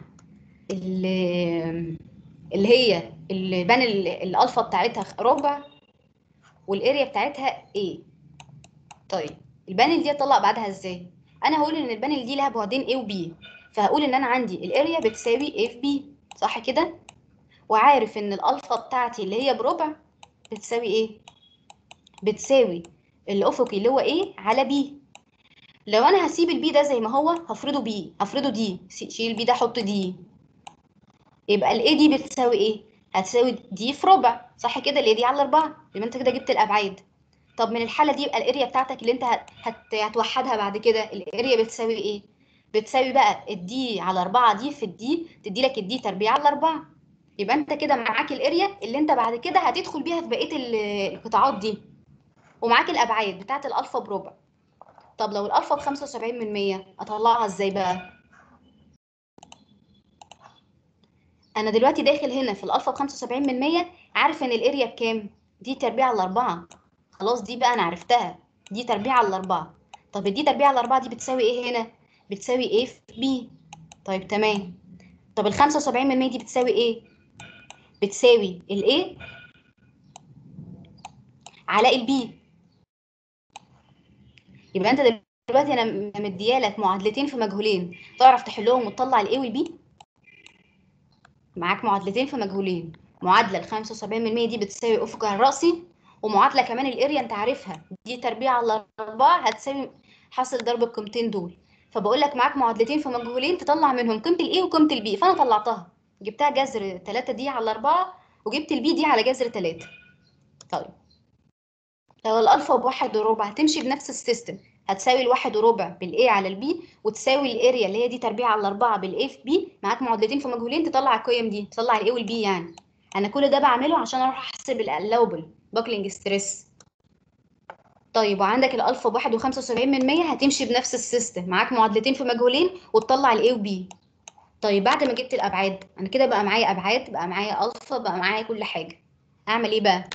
اللي هي البانل الالفا بتاعتها ربع والاريا بتاعتها ايه طيب البانل دي اطلع ابعادها ازاي انا هقول ان البانل دي لها بعدين A و B فهقول ان انا عندي الاريا بتساوي A في B صح كده وعارف ان الالفا بتاعتي اللي هي بربع بتساوي ايه بتساوي الافقي اللي هو A على B لو انا هسيب البي ده زي ما هو هفرضه بي هفرضه دي شيل البي ده حط دي يبقى الاي دي بتساوي ايه هتساوي دي في ربع صح كده الاي دي على اربعة يبقى انت كده جبت الابعاد طب من الحاله دي يبقى الاريا بتاعتك اللي انت هت... هتوحدها بعد كده الاريا بتساوي ايه بتساوي بقى الدي على 4 دي في الدي تدي لك الدي تربيع على 4 يبقى انت كده معاك الاريا اللي انت بعد كده هتدخل بيها في بقيه القطاعات دي ومعاك الابعاد بتاعت الالفا بربع طب لو الالفا ب 75 من 100 اطلعها ازاي بقى انا دلوقتي داخل هنا في الالفا ب 75 من 100 عارف ان الاريا بكام دي تربيع على 4 خلاص دي بقى انا عرفتها دي تربيع على 4 طب دي تربيع على 4 دي بتساوي ايه هنا بتساوي ايه في بي طيب تمام طب ال 75 من 100 دي بتساوي ايه بتساوي الايه على البي يبقى انت دلوقتي انا مديالك معادلتين في مجهولين تعرف تحلهم وتطلع الايه والبي معاك معادلتين في مجهولين معادله ال 75 من 100 دي بتساوي افقها الراسي ومعادله كمان الاريا انت عارفها دي تربيع على 4 هتساوي حاصل ضرب القيمتين دول فبقول لك معاك معادلتين في مجهولين تطلع منهم قيمه الاي وقيمه البي فانا طلعتها جبتها جذر 3 دي على 4 وجبت البي دي على جذر 3 طيب لو الالفا بواحد وربع هتمشي بنفس السيستم هتساوي الواحد وربع بالاي على البي وتساوي الاريا اللي هي دي تربيع على 4 بالاي في بي معاك معادلتين في مجهولين تطلع القيم دي تطلع الاي والبي يعني انا كل ده بعمله عشان اروح احسب الالاوبل باكلينج ستريس طيب وعندك الالفا بواحد وخمسة وسبعين من مية هتمشي بنفس السيستم معاك معادلتين في مجهولين وتطلع الاي وبي طيب بعد ما جبت الابعاد انا كده بقى معايا ابعاد بقى معايا الفا بقى معايا كل حاجه اعمل ايه بقى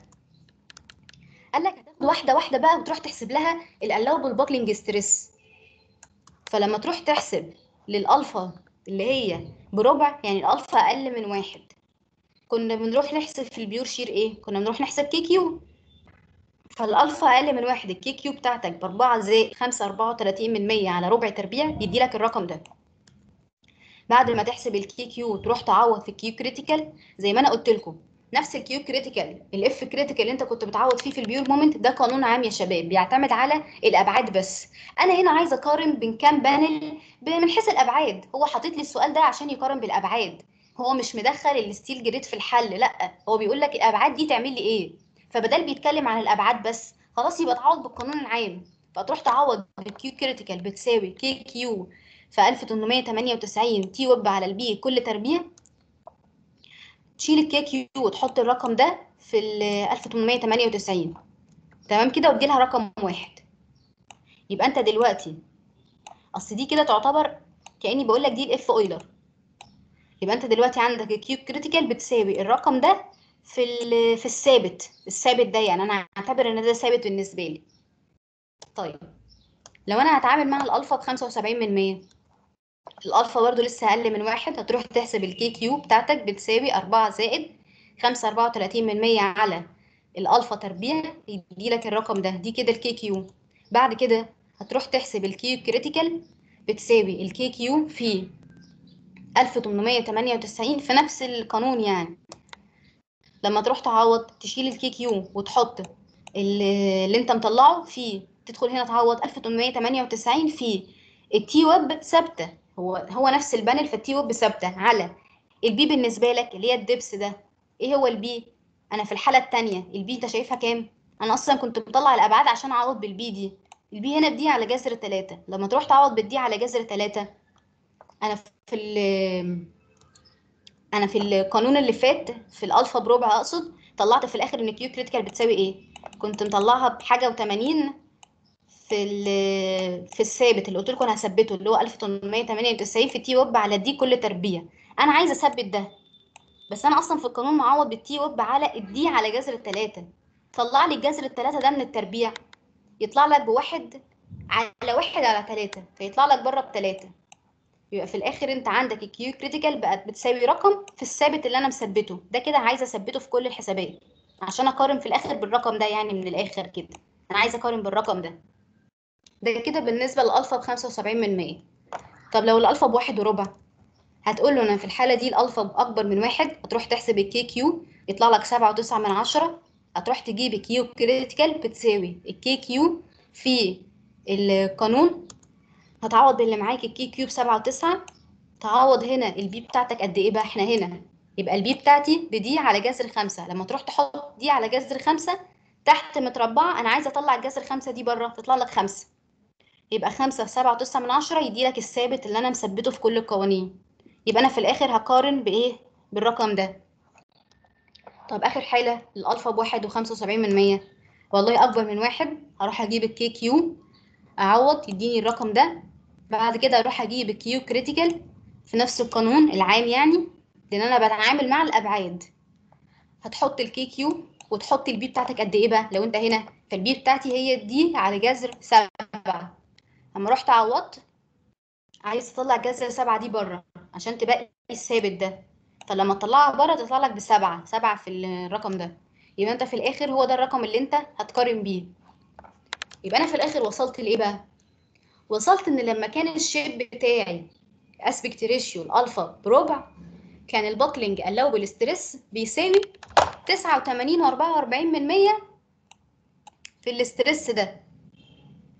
قال لك هتاخد واحده واحده بقى وتروح تحسب لها الالاوبل باكلينج ستريس فلما تروح تحسب للالفا اللي هي بربع يعني الالفا اقل من واحد كنا بنروح نحسب في البيور شير ايه كنا بنروح نحسب كي كيو فالالفا اقل من واحد الكي كيو بتاعتك باربعة زائد خمسة اربعة وتلاتين من مية على ربع تربيع يدي لك الرقم ده بعد ما تحسب الكي كيو تروح تعوض في الكيو كريتيكال زي ما انا قلت لكم نفس الكيو كريتيكال الاف كريتيكال اللي انت كنت بتعوض فيه في البيور مومنت ده قانون عام يا شباب بيعتمد على الابعاد بس انا هنا عايزه اقارن بين كام بانل ب- من حيث الابعاد هو حاطط لي السؤال ده عشان يقارن بالابعاد هو مش مدخل الستيل جريد في الحل لا هو بيقول لك الابعاد دي تعمل لي ايه فبدل بيتكلم عن الابعاد بس خلاص يبقى تعوض بالقانون العام فتروح تعوض بالكيو كريتيكال بتساوي كي كيو في 1898 تي ويب على البي كل تربيع تشيل الكي كيو وتحط الرقم ده في ال 1898 تمام كده وتجيلها رقم واحد يبقى انت دلوقتي اصل دي كده تعتبر كاني بقول لك دي الاف اويلر يبقى انت دلوقتي عندك الكيو كريتيكال بتساوي الرقم ده في ال- في الثابت الثابت ده يعني انا هعتبر ان ده ثابت بالنسبه لي طيب لو انا هتعامل مع الالفا ب 75 من 100 الالفا برضو لسه اقل من واحد هتروح تحسب الكي كيو بتاعتك بتساوي 4 زائد 5 34 من 100 على الالفا تربيع يديلك الرقم ده دي كده الكي كيو بعد كده هتروح تحسب الكيو كريتيكال بتساوي الكي كيو في 1898 في نفس القانون يعني لما تروح تعوض تشيل الكي كيو وتحط اللي, اللي انت مطلعه في تدخل هنا تعوض 1898 في التي ويب ثابته هو هو نفس البانل فالتي ويب ثابته على البي بالنسبه لك اللي هي الدبس ده ايه هو البي انا في الحاله الثانيه البي انت شايفها كام انا اصلا كنت مطلع الابعاد عشان اعوض بالبي دي البي هنا بدي على جذر 3 لما تروح تعوض بالدي على جذر 3 انا في ال انا في القانون اللي فات في الالفا بربع اقصد طلعت في الاخر ان كيو كريتيكال بتساوي ايه كنت مطلعها بحاجه و80 في ال- في الثابت اللي قلت لكم انا هثبته اللي هو 1898 في تي ويب على دي كل تربيع انا عايزه اثبت ده بس انا اصلا في القانون معوض بالتي ويب على الدي على جذر الثلاثة طلع لي الجذر الثلاثة ده من التربيع يطلع لك بواحد على واحد على ثلاثة فيطلع لك بره بثلاثة يبقى في الاخر انت عندك الكيو كريتيكال بقت بتساوي رقم في الثابت اللي انا مثبته ده كده عايزه اثبته في كل الحسابات عشان اقارن في الاخر بالرقم ده يعني من الاخر كده انا عايزه اقارن بالرقم ده ده كده بالنسبه للالفا ب 75 من 100 طب لو الالفا بواحد وربع هتقول له انا في الحاله دي الالفا اكبر من واحد هتروح تحسب الكي كيو يطلع لك سبعة وتسعة من عشرة هتروح تجيب كيو كريتيكال بتساوي الكي كيو في القانون هتعوض باللي معاك الكي كيو بسبعة وتسعة تعوض هنا البي بتاعتك قد ايه بقى احنا هنا يبقى البي بتاعتي بدي على جذر خمسة لما تروح تحط دي على جذر خمسة تحت متربعة أنا عايزة أطلع الجذر خمسة دي بره تطلع لك خمسة يبقى خمسة في سبعة وتسعة من عشرة يدي لك الثابت اللي أنا مثبته في كل القوانين يبقى أنا في الآخر هقارن بإيه بالرقم ده طب آخر حالة الألفا بواحد وخمسة وسبعين من مية والله أكبر من واحد هروح أجيب الكي كيو أعوض يديني الرقم ده بعد كده أروح أجيب الكيو كريتيكال في نفس القانون العام يعني لأن أنا بتعامل مع الأبعاد هتحط الكي كيو وتحط البي بتاعتك قد ايه بقى لو انت هنا فالبي بتاعتي هي دي على جذر سبعة اما رحت عوضت عايز تطلع جذر سبعة دي بره عشان تبقى الثابت ده فلما تطلعها بره تطلع لك بسبعة سبعة في الرقم ده يبقى انت في الاخر هو ده الرقم اللي انت هتقارن بيه يبقى انا في الاخر وصلت لايه بقى وصلت ان لما كان الشيب بتاعي اسبكت ريشيو الالفا بربع كان الباكلينج allowable ستريس بيساوي تسعة وتمانين وأربعة وأربعين من مية في الاسترس ده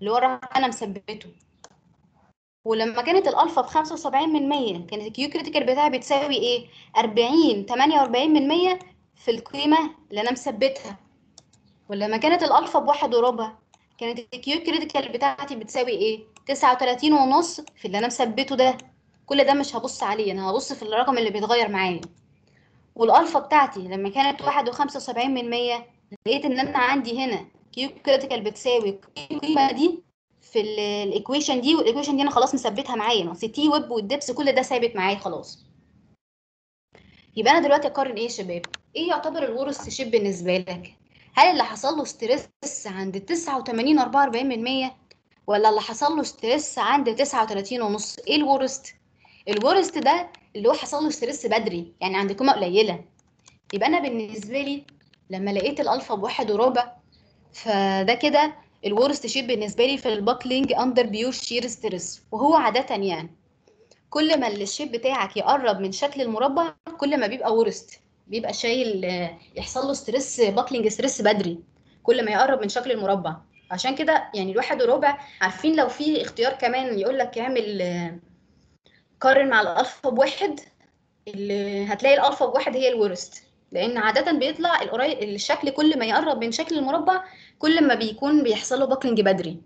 اللي هو الرقم انا مثبته ولما كانت الالفا ب 75 من 100 كانت الكيو كريتيكال بتاعي بتساوي ايه 40 48 من 100 في القيمه اللي انا مثبتها ولما كانت الالفا بواحد وربع كانت الكيو كريتيكال بتاعتي بتساوي ايه 39 ونص في اللي انا مثبته ده كل ده مش هبص عليه انا هبص في الرقم اللي بيتغير معايا والالفا بتاعتي لما كانت واحد وخمسة وسبعين من مية لقيت ان انا عندي هنا كيو كريتيكال بتساوي القيمه دي في الايكويشن دي والايكويشن دي انا خلاص مثبتها معايا اصل تي ويب والدبس كل ده ثابت معايا خلاص يبقى انا دلوقتي اقارن ايه يا شباب ايه يعتبر الورست شيب بالنسبه لك هل اللي حصل له ستريس عند 89 44 من 100 ولا اللي حصل له ستريس عند 39 ونص ايه الورست الورست ده اللي هو حصل له ستريس بدري يعني عند قيمه قليله يبقى انا بالنسبه لي لما لقيت الالفا بواحد وربع فده كده الورست شيب بالنسبه لي في الباكلينج اندر بيور شير ستريس وهو عاده يعني كل ما الشيب بتاعك يقرب من شكل المربع كل ما بيبقى ورست بيبقى شايل آه، يحصل له ستريس باكلينج ستريس بدري كل ما يقرب من شكل المربع عشان كده يعني الواحد وربع عارفين لو في اختيار كمان يقول لك اعمل آه، قارن مع الالفا بواحد اللي هتلاقي الالفا بواحد هي الورست لان عاده بيطلع القريب الشكل كل ما يقرب من شكل المربع كل ما بيكون بيحصل له باكلينج بدري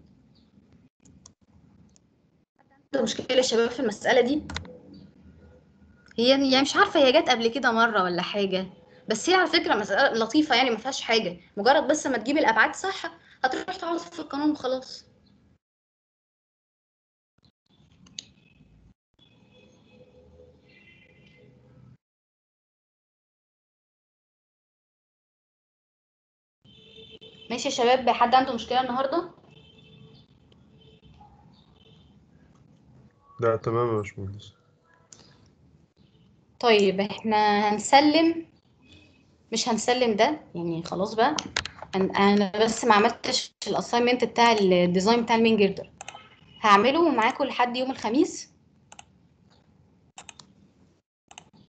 عنده مشكله يا شباب في المساله دي هي يعني مش عارفه هي جت قبل كده مره ولا حاجه بس هي على فكره مساله لطيفه يعني ما فيهاش حاجه مجرد بس ما تجيب الابعاد صح هتروح تقعد في القانون وخلاص ماشي يا شباب حد عنده مشكله النهارده لا تمام يا باشمهندس طيب احنا هنسلم مش هنسلم ده يعني خلاص بقى أن- انا بس ما عملتش الاساينمنت بتاع الديزاين بتاع المين جردر هعمله معاكم لحد يوم الخميس